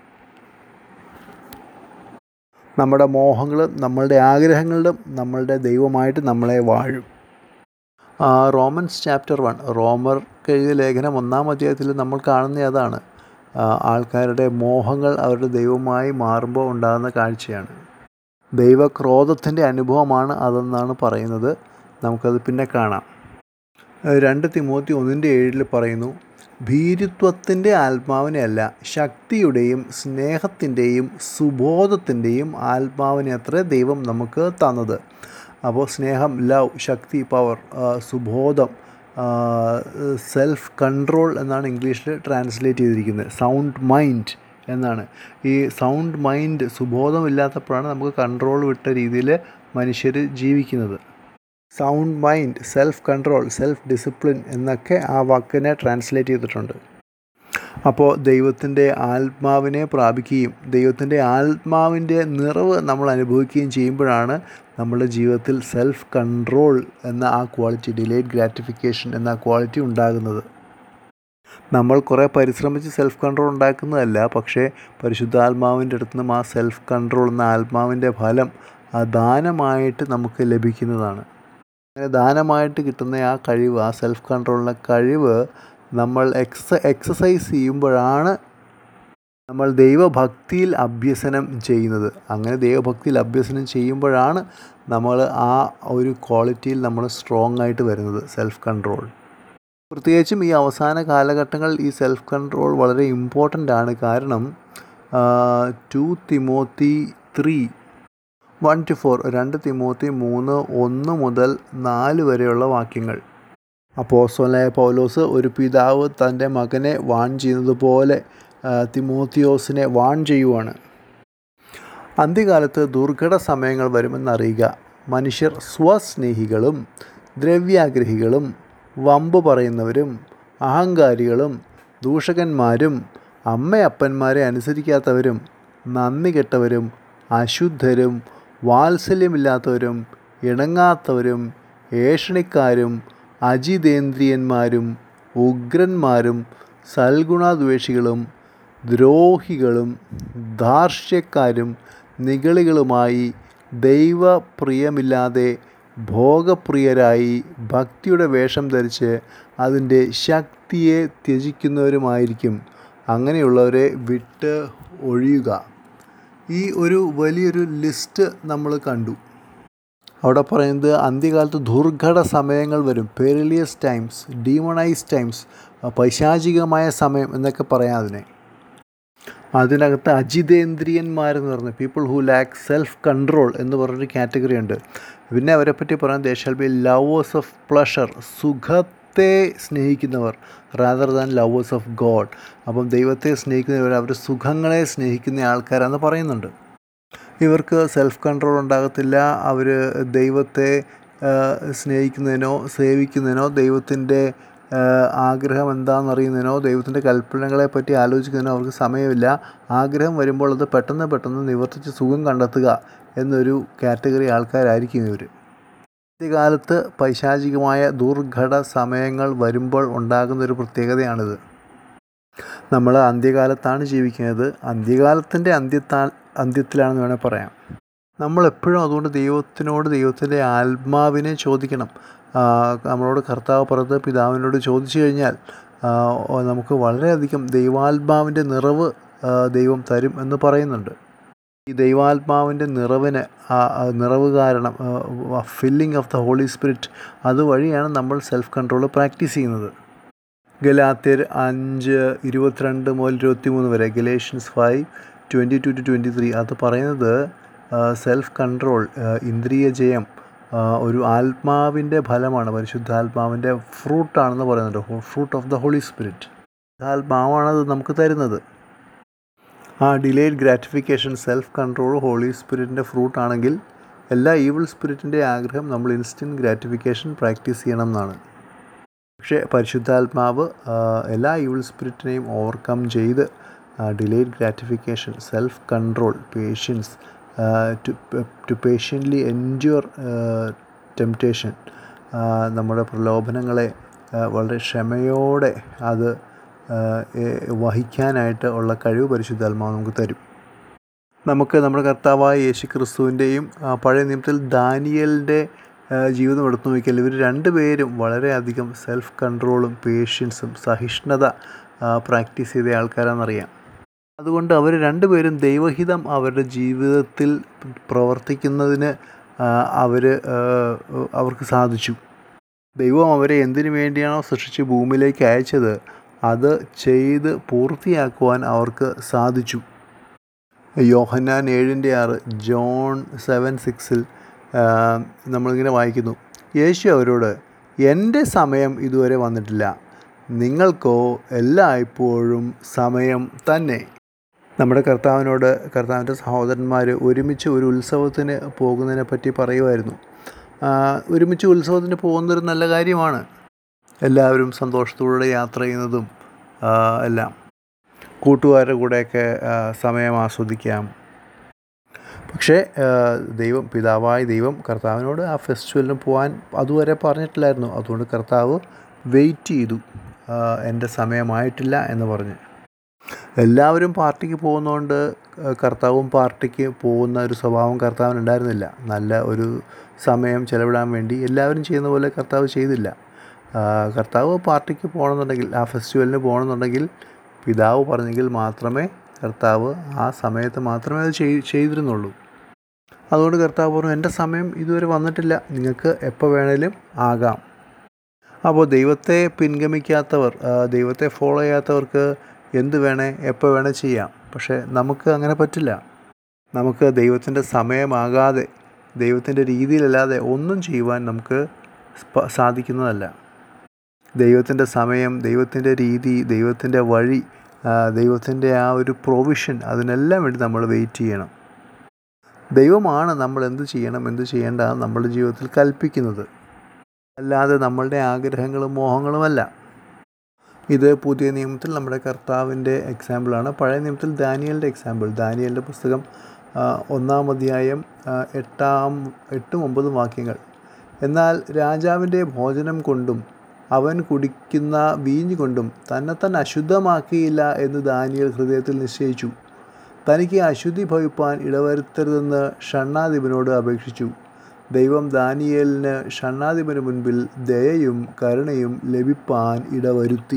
നമ്മുടെ മോഹങ്ങളും നമ്മളുടെ ആഗ്രഹങ്ങളിലും നമ്മളുടെ ദൈവമായിട്ട് നമ്മളെ വാഴും ആ, റോമൻസ് ചാപ്റ്റർ വൺ റോമർക്ക് എഴുതിയ ലേഖനം ഒന്നാം അധ്യായത്തിൽ നമ്മൾ കാണുന്ന അതാണ് ആ, ആൾക്കാരുടെ മോഹങ്ങൾ അവരുടെ ദൈവമായി മാറുമ്പോൾ ഉണ്ടാകുന്ന കാഴ്ചയാണ് ദൈവക്രോധത്തിൻ്റെ അനുഭവമാണ് അതെന്നാണ് പറയുന്നത് നമുക്കത് പിന്നെ കാണാം ഏഹ് രണ്ട് തിമോത്തി ഒന്നിൻ്റെ ഏഴിൽ പറയുന്നു ഭീരുത്വത്തിൻ്റെ ആത്മാവിനെ അല്ല ശക്തിയുടെയും സ്നേഹത്തിൻ്റെയും സുബോധത്തിൻ്റെയും ആത്മാവിനെ അത്ര ദൈവം നമുക്ക് തന്നത് അപ്പോൾ സ്നേഹം ലവ് ശക്തി പവർ സുബോധം സെൽഫ് കൺട്രോൾ എന്നാണ് ഇംഗ്ലീഷിൽ ട്രാൻസ്ലേറ്റ് ചെയ്തിരിക്കുന്നത് സൗണ്ട് മൈൻഡ് എന്നാണ് ഈ സൗണ്ട് മൈൻഡ് സുബോധമില്ലാത്തപ്പോഴാണ് നമുക്ക് കൺട്രോൾ വിട്ട രീതിയിൽ മനുഷ്യർ ജീവിക്കുന്നത് sound mind self control self discipline എന്നൊക്കെ ആ വാക്കിനെ ട്രാൻസ്ലേറ്റ് ചെയ്തിട്ടുണ്ട് അപ്പോൾ ദൈവത്തിൻ്റെ ആത്മാവിനെ പ്രാപിക്കുകയും ദൈവത്തിൻ്റെ ആത്മാവിൻ്റെ നിറവ് നമ്മൾ അനുഭവിക്കുകയും ചെയ്യുമ്പോഴാണ് നമ്മുടെ ജീവിതത്തിൽ സെൽഫ് കൺട്രോൾ എന്ന ആ ക്വാളിറ്റി ഡിലേഡ് ഗ്രാറ്റിഫിക്കേഷൻ എന്ന ആ ക്വാളിറ്റി ഉണ്ടാകുന്നത് നമ്മൾ കുറേ പരിശ്രമിച്ച് സെൽഫ് കൺട്രോൾ ഉണ്ടാക്കുന്നതല്ല പക്ഷേ പരിശുദ്ധാത്മാവിൻ്റെ അടുത്ത് നിന്നും ആ സെൽഫ് കൺട്രോൾ എന്ന ആത്മാവിൻ്റെ ഫലം ആ ദാനമായിട്ട് നമുക്ക് ലഭിക്കുന്നതാണ് അങ്ങനെ ദാനമായിട്ട് കിട്ടുന്ന ആ കഴിവ് ആ സെൽഫ് കൺട്രോളിൻ്റെ കഴിവ് നമ്മൾ എക്സ എക്സസൈസ് ചെയ്യുമ്പോഴാണ് നമ്മൾ ദൈവഭക്തിയിൽ അഭ്യസനം ചെയ്യുന്നത് അങ്ങനെ ദൈവഭക്തിയിൽ അഭ്യസനം ചെയ്യുമ്പോഴാണ് നമ്മൾ ആ ഒരു ക്വാളിറ്റിയിൽ നമ്മൾ സ്ട്രോങ് ആയിട്ട് വരുന്നത് സെൽഫ് കൺട്രോൾ പ്രത്യേകിച്ചും ഈ അവസാന കാലഘട്ടങ്ങളിൽ ഈ സെൽഫ് കൺട്രോൾ വളരെ ഇമ്പോർട്ടൻ്റ് ആണ് കാരണം two Timothy three one two four രണ്ട് തിമോത്തി മൂന്ന് ഒന്ന് മുതൽ നാല് വരെയുള്ള വാക്യങ്ങൾ അപ്പോസ്തലനായ പൗലോസ് ഒരു പിതാവ് തൻ്റെ മകനെ വാൺ ചെയ്യുന്നത് പോലെ ആ, തിമോത്തിയോസിനെ വാൺ ചെയ്യുവാണ് അന്ത്യകാലത്ത് ദുർഘട സമയങ്ങൾ വരുമെന്നറിയുക മനുഷ്യർ സ്വസ്നേഹികളും ദ്രവ്യാഗ്രഹികളും വമ്പ് പറയുന്നവരും അഹങ്കാരികളും ദൂഷകന്മാരും അമ്മയപ്പന്മാരെ അനുസരിക്കാത്തവരും നന്ദി കെട്ടവരും അശുദ്ധരും വാത്സല്യമില്ലാത്തവരും ഇണങ്ങാത്തവരും ഏഷണിക്കാരും അജിതേന്ദ്രിയന്മാരും ഉഗ്രന്മാരും സൽഗുണദ്വേഷികളും ദ്രോഹികളും ധാർഷ്ട്യക്കാരും നിഗളികളുമായി ദൈവപ്രിയമില്ലാതെ ഭോഗപ്രിയരായി ഭക്തിയുടെ വേഷം ധരിച്ച് അതിൻ്റെ ശക്തിയെ ത്യജിക്കുന്നവരുമായിരിക്കും അങ്ങനെയുള്ളവരെ വിട്ട് ഒഴിയുക ഈ ഒരു വലിയൊരു ലിസ്റ്റ് നമ്മൾ കണ്ടു അവിടെ പറയുന്നത് അന്ത്യകാലത്ത് ദുർഘട സമയങ്ങൾ വരും പെരിലിയസ് ടൈംസ് ഡീമണൈസ് ടൈംസ് പൈശാചികമായ സമയം എന്നൊക്കെ പറയാം അതിനെ അതിനകത്ത് അജിതേന്ദ്രിയന്മാരെന്ന് പറഞ്ഞ people who lack self control എന്ന് പറഞ്ഞൊരു കാറ്റഗറി ഉണ്ട് പിന്നെ അവരെ പറ്റി പറയാൻ they shall be lovers of pleasure സുഖത്തെ സ്നേഹിക്കുന്നവർ rather than lovers of God അപ്പം ദൈവത്തെ സ്നേഹിക്കുന്നവർ അവർ സുഖങ്ങളെ സ്നേഹിക്കുന്ന ആൾക്കാരാണെന്ന് പറയുന്നുണ്ട് ഇവർക്ക് സെൽഫ് കൺട്രോൾ ഉണ്ടാകത്തില്ല അവർ ദൈവത്തെ ആ, സ്നേഹിക്കുന്നതിനോ സേവിക്കുന്നതിനോ ദൈവത്തിൻ്റെ ആ, ആഗ്രഹം എന്താണെന്നറിയുന്നതിനോ ദൈവത്തിൻ്റെ കൽപ്പനകളെ പറ്റി ആലോചിക്കുന്നതിനോ അവർക്ക് സമയമില്ല ആഗ്രഹം വരുമ്പോൾ അത് പെട്ടെന്ന് പെട്ടെന്ന് നിവർത്തിച്ച് സുഖം കണ്ടെത്തുക എന്നൊരു കാറ്റഗറി ആൾക്കാരായിരിക്കും ഇവർ ആദ്യകാലത്ത് പൈശാചികമായ ദുർഘട സമയങ്ങൾ വരുമ്പോൾ ഉണ്ടാകുന്നൊരു പ്രത്യേകതയാണിത് നമ്മൾ അന്ത്യകാലത്താണ് ജീവിക്കുന്നത് അന്ത്യകാലത്തിൻ്റെ അന്ത്യത്താ അന്ത്യത്തിലാണെന്ന് വേണേൽ പറയാം നമ്മളെപ്പോഴും അതുകൊണ്ട് ദൈവത്തിനോട് ദൈവത്തിൻ്റെ ആത്മാവിനെ ചോദിക്കണം ആ, നമ്മളോട് കർത്താവ് പറഞ്ഞത് പിതാവിനോട് ചോദിച്ചു കഴിഞ്ഞാൽ ആ, ഓ, നമുക്ക് വളരെയധികം ദൈവാത്മാവിൻ്റെ നിറവ് ആ, ദൈവം തരും എന്ന് പറയുന്നുണ്ട് ഈ ദൈവാത്മാവിൻ്റെ നിറവിന് ആ ആ നിറവ് കാരണം filling of the Holy Spirit അതുവഴിയാണ് നമ്മൾ സെൽഫ് കൺട്രോൾ പ്രാക്ടീസ് ചെയ്യുന്നത് ഗലാത്യർ അഞ്ച് ഇരുപത്തിരണ്ട് മുതൽ ഇരുപത്തി മൂന്ന് വരെ Galatians five twenty two to twenty three അത് പറയുന്നത് സെൽഫ് കൺട്രോൾ ഇന്ദ്രിയ ജയം ആ, ഒരു ആത്മാവിൻ്റെ ഫലമാണ് പരിശുദ്ധാത്മാവിൻ്റെ ഫ്രൂട്ടാണെന്ന് പറയുന്നുണ്ട് fruit of the Holy Spirit ആത്മാവാണത് നമുക്ക് തരുന്നത് ആ delayed gratification self control Holy സ്പിരിറ്റിൻ്റെ ഫ്രൂട്ട് ആണെങ്കിൽ എല്ലാ ഈവിൾ സ്പിരിറ്റിൻ്റെ ആഗ്രഹം നമ്മൾ ഇൻസ്റ്റൻറ്റ് ഗ്രാറ്റിഫിക്കേഷൻ പ്രാക്ടീസ് ചെയ്യണം എന്നാണ് പക്ഷേ പരിശുദ്ധാത്മാവ് ആ, എല്ലാ ഈവിൾ സ്പിരിറ്റിനെയും ഓവർകം ചെയ്ത് delayed gratification self control patience to to patiently endure temptation നമ്മുടെ പ്രലോഭനങ്ങളെ ആ, വളരെ ക്ഷമയോടെ അത് ആ, ഏ- വഹിക്കാനായിട്ട് ഉള്ള കഴിവ് പരിശുദ്ധാത്മാവ് നമുക്ക് തരും നമുക്ക് നമ്മുടെ കർത്താവായ യേശു ക്രിസ്തുവിൻ്റെയും പഴയ നിയമത്തിൽ ദാനിയലിൻ്റെ ആ, ജീവിതം എടുത്തു നോക്കിയാൽ ഇവർ രണ്ടുപേരും വളരെയധികം സെൽഫ് കൺട്രോളും പേഷ്യൻസും സഹിഷ്ണുത പ്രാക്ടീസ് ചെയ്ത ആൾക്കാരാണെന്നറിയാം അതുകൊണ്ട് അവർ രണ്ടുപേരും ദൈവഹിതം അവരുടെ ജീവിതത്തിൽ പ്രവർത്തിക്കുന്നതിന് അവർ അവർക്ക് സാധിച്ചു ദൈവം അവരെ എന്തിനു വേണ്ടിയാണോ സൃഷ്ടിച്ച് ഭൂമിയിലേക്ക് അയച്ചത് അത് ചെയ്ത് പൂർത്തിയാക്കുവാൻ അവർക്ക് സാധിച്ചു യോഹന്നാൻ ഏഴിൻ്റെ ആറ് ജോൺ സെവൻ സിക്സിൽ നമ്മളിങ്ങനെ വായിക്കുന്നു യേശു അവരോട് എൻ്റെ സമയം ഇതുവരെ വന്നിട്ടില്ല നിങ്ങൾക്കോ എല്ലായ്പ്പോഴും സമയം തന്നെ നമ്മുടെ കർത്താവിനോട് കർത്താവിൻ്റെ സഹോദരന്മാർ ഒരുമിച്ച് ഒരു ഉത്സവത്തിന് പോകുന്നതിനെ പറ്റി പറയുമായിരുന്നു ആ, ഒരുമിച്ച് ഉത്സവത്തിന് പോകുന്നതൊരു നല്ല കാര്യമാണ് എല്ലാവരും സന്തോഷത്തോടെ യാത്ര ചെയ്യുന്നതും ആ, എല്ലാം കൂട്ടുകാരുടെ കൂടെയൊക്കെ ആ, സമയം ആസ്വദിക്കാം പക്ഷേ ആ, ദൈവം പിതാവായ ദൈവം കർത്താവിനോട് ആ ഫെസ്റ്റിവലിന് പോകാൻ അതുവരെ പറഞ്ഞിട്ടില്ലായിരുന്നു അതുകൊണ്ട് കർത്താവ് വെയിറ്റ് ചെയ്തു ആ, എൻ്റെ സമയമായിട്ടില്ല എന്ന് പറഞ്ഞ് എല്ലാവരും പാർട്ടിക്ക് പോകുന്നതുകൊണ്ട് കർത്താവും പാർട്ടിക്ക് പോകുന്ന ഒരു സ്വഭാവം കർത്താവിന് ഉണ്ടായിരുന്നില്ല നല്ല ഒരു സമയം ചെലവിടാൻ വേണ്ടി എല്ലാവരും ചെയ്യുന്ന പോലെ കർത്താവ് ചെയ്തില്ല ആ, കർത്താവ് പാർട്ടിക്ക് പോകണമെന്നുണ്ടെങ്കിൽ ആ ഫെസ്റ്റിവലിന് പോകണമെന്നുണ്ടെങ്കിൽ പിതാവ് പറഞ്ഞെങ്കിൽ മാത്രമേ കർത്താവ് ആ സമയത്ത് മാത്രമേ അത് ചെയ് ചെയ്തിരുന്നുള്ളൂ അതുകൊണ്ട് കർത്താവ് പറഞ്ഞു എൻ്റെ സമയം ഇതുവരെ വന്നിട്ടില്ല നിങ്ങൾക്ക് എപ്പോൾ വേണേലും ആകാം അപ്പോൾ ദൈവത്തെ പിൻഗമിക്കാത്തവർ ആ, ദൈവത്തെ ഫോളോ ചെയ്യാത്തവർക്ക് എന്ത് വേണേ എപ്പോൾ വേണേ ചെയ്യാം പക്ഷേ നമുക്ക് അങ്ങനെ പറ്റില്ല നമുക്ക് ദൈവത്തിൻ്റെ സമയമാകാതെ ദൈവത്തിൻ്റെ രീതിയിലല്ലാതെ ഒന്നും ചെയ്യുവാൻ നമുക്ക് സ്പ- സാധിക്കുന്നതല്ല ദൈവത്തിൻ്റെ സമയം ദൈവത്തിൻ്റെ രീതി ദൈവത്തിൻ്റെ വഴി ദൈവത്തിൻ്റെ ആ ഒരു പ്രൊവിഷൻ അതിനെല്ലാം വേണ്ടി നമ്മൾ വെയിറ്റ് ചെയ്യണം ദൈവമാണ് നമ്മൾ എന്ത് ചെയ്യണം എന്ത് ചെയ്യേണ്ട നമ്മുടെ ജീവിതത്തിൽ കൽപ്പിക്കുന്നത് അല്ലാതെ നമ്മളുടെ ആഗ്രഹങ്ങളും മോഹങ്ങളുമല്ല ഇത് പുതിയ നിയമത്തിൽ നമ്മുടെ കർത്താവിൻ്റെ എക്സാമ്പിളാണ് പഴയ നിയമത്തിൽ ദാനിയലിൻ്റെ എക്സാമ്പിൾ ദാനിയലിൻ്റെ പുസ്തകം ആ, ഒന്നാം അധ്യായം ആ, എട്ടാം എട്ടും ഒമ്പതും വാക്യങ്ങൾ എന്നാൽ രാജാവിൻ്റെ ഭോജനം കൊണ്ടും അവൻ കുടിക്കുന്ന വീഞ്ഞ് കൊണ്ടും തന്നെ തന്നെ അശുദ്ധമാക്കിയില്ല എന്ന് ദാനിയൽ ഹൃദയത്തിൽ നിശ്ചയിച്ചു തനിക്ക് അശുദ്ധി ഭവിപ്പാൻ ഇടവരുത്തരുതെന്ന് ഷണ്ണാധിപനോട് അപേക്ഷിച്ചു ദൈവം ദാനിയേലിന് ഷണ്ണാധിപന് മുൻപിൽ ദയയും കരുണയും ലഭിപ്പാൻ ഇടവരുത്തി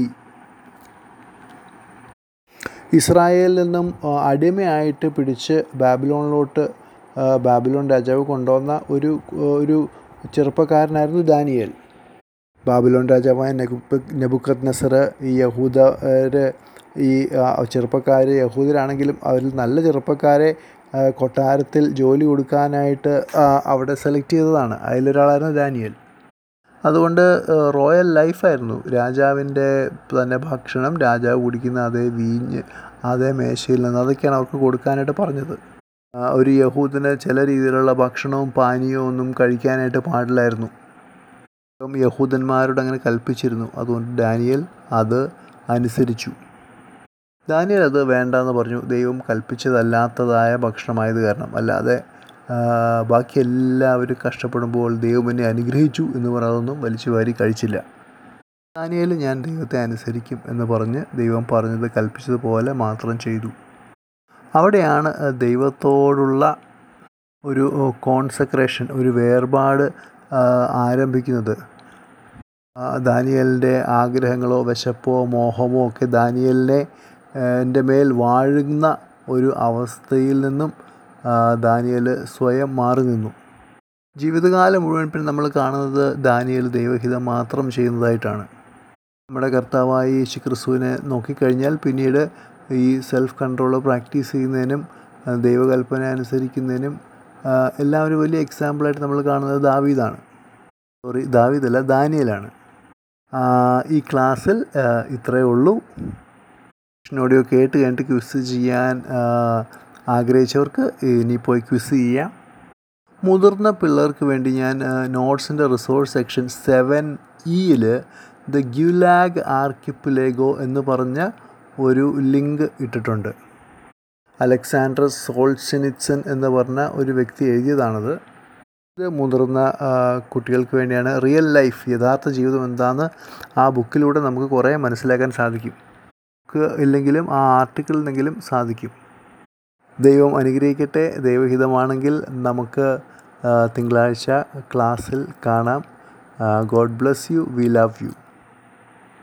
ഇസ്രായേലിൽ നിന്നും ആ, അടിമയായിട്ട് പിടിച്ച് ബാബിലോണിലോട്ട് ആ, ബാബിലോൺ രാജാവ് കൊണ്ടുവന്ന ഒരു ഒരു ചെറുപ്പക്കാരനായിരുന്നു ദാനിയേൽ ബാബിലോൺ രാജാവായ നെബുക്ക് നെബുക്കത് നെസർ ഈ യഹൂദര് ഈ ആ, ചെറുപ്പക്കാർ യഹൂദരാണെങ്കിലും അവരിൽ നല്ല ചെറുപ്പക്കാരെ ആ, കൊട്ടാരത്തിൽ ജോലി കൊടുക്കാനായിട്ട് ആ, അവിടെ സെലക്ട് ചെയ്തതാണ് അതിലൊരാളായിരുന്നു ദാനിയൽ അതുകൊണ്ട് ഏഹ്, റോയൽ ലൈഫായിരുന്നു രാജാവിൻ്റെ തന്നെ ഭക്ഷണം രാജാവ് കുടിക്കുന്ന അതേ വീഞ്ഞ് അതേ മേശയിൽ നിന്ന് അതൊക്കെയാണ് അവർക്ക് കൊടുക്കാനായിട്ട് പറഞ്ഞത് ആ, ഒരു യഹൂദിന് ചില രീതിയിലുള്ള ഭക്ഷണവും പാനീയവും ഒന്നും കഴിക്കാനായിട്ട് പാടില്ലായിരുന്നു ദൈവം യഹൂദന്മാരോട് അങ്ങനെ കൽപ്പിച്ചിരുന്നു അതുകൊണ്ട് ഡാനിയൽ അത് അനുസരിച്ചു ദാനിയൽ അത് വേണ്ടെന്ന് പറഞ്ഞു ദൈവം കൽപ്പിച്ചതല്ലാത്തതായ ഭക്ഷണമായത് കാരണം അല്ലാതെ ആ, ബാക്കി എല്ലാവരും കഷ്ടപ്പെടുമ്പോൾ ദൈവം എന്നെ അനുഗ്രഹിച്ചു എന്ന് പറഞ്ഞതൊന്നും വലിച്ചു വാരി കഴിച്ചില്ല ദാനിയേൽ ഞാൻ ദൈവത്തെ അനുസരിക്കും എന്ന് പറഞ്ഞ് ദൈവം പറഞ്ഞത് കൽപ്പിച്ചതുപോലെ മാത്രം ചെയ്തു അവിടെയാണ് ആ, ദൈവത്തോടുള്ള ഒരു കോൺസെക്രേഷൻ ഒരു വേർപാട് ആ, ആരംഭിക്കുന്നത് ആ, ദാനിയേലിൻ്റെ ആഗ്രഹങ്ങളോ വിശപ്പോ മോഹമോ ഒക്കെ ദാനിയേലിനെ എൻ്റെ മേൽ വാഴുന്ന ഒരു അവസ്ഥയിൽ നിന്നും ആ, ദാനിയേൽ സ്വയം മാറി നിന്നു ജീവിതകാലം മുഴുവൻ പിന്നെ നമ്മൾ കാണുന്നത് ദാനിയേൽ ദൈവഹിതം മാത്രം ചെയ്യുന്നതായിട്ടാണ് നമ്മുടെ കർത്താവായ യേശു ക്രിസ്തുവിനെ നോക്കിക്കഴിഞ്ഞാൽ പിന്നീട് ഈ സെൽഫ് കൺട്രോൾ പ്രാക്ടീസ് ചെയ്യുന്നതിനും ആ, ദൈവകൽപ്പന അനുസരിക്കുന്നതിനും ആ, എല്ലാവരും വലിയ എക്സാമ്പിളായിട്ട് നമ്മൾ കാണുന്നത് ദാവീദാണ് സോറി ദാവീദല്ല ദാനിയലാണ് ആ, ഈ ക്ലാസ്സിൽ ആ, ഇത്രയേ ഉള്ളൂ ഓഡിയോ കേട്ട് കഴിഞ്ഞിട്ട് ക്വിസ് ചെയ്യാൻ ആ, ആഗ്രഹിച്ചവർക്ക് ഇനി പോയി ക്വിസ് ചെയ്യാം മുതിർന്ന പിള്ളേർക്ക് വേണ്ടി ഞാൻ നോട്ട്സിൻ്റെ റിസോഴ്സ് സെക്ഷൻ സെവൻ ഇയിൽ ദ ഗ്യുലാഗ് ആർക്കിപ്പിലേഗോ എന്ന് പറഞ്ഞ ഒരു ലിങ്ക് ഇട്ടിട്ടുണ്ട് അലക്സാണ്ടർ സോൾസിനിറ്റ്സൺ എന്ന് പറഞ്ഞ ഒരു വ്യക്തി എഴുതിയതാണത് ഇത് മുതിർന്ന ആ, കുട്ടികൾക്ക് വേണ്ടിയാണ് റിയൽ ലൈഫ് യഥാർത്ഥ ജീവിതം എന്താണെന്ന് ആ ബുക്കിലൂടെ നമുക്ക് കുറേ മനസ്സിലാക്കാൻ സാധിക്കും ബുക്ക് ഇല്ലെങ്കിലും ആ ആർട്ടിക്കിളിൽ നിന്നെങ്കിലും സാധിക്കും ദൈവം അനുഗ്രഹിക്കട്ടെ ദൈവഹിതമാണെങ്കിൽ നമുക്ക് ആ, തിങ്കളാഴ്ച ക്ലാസ്സിൽ കാണാം God bless you we love U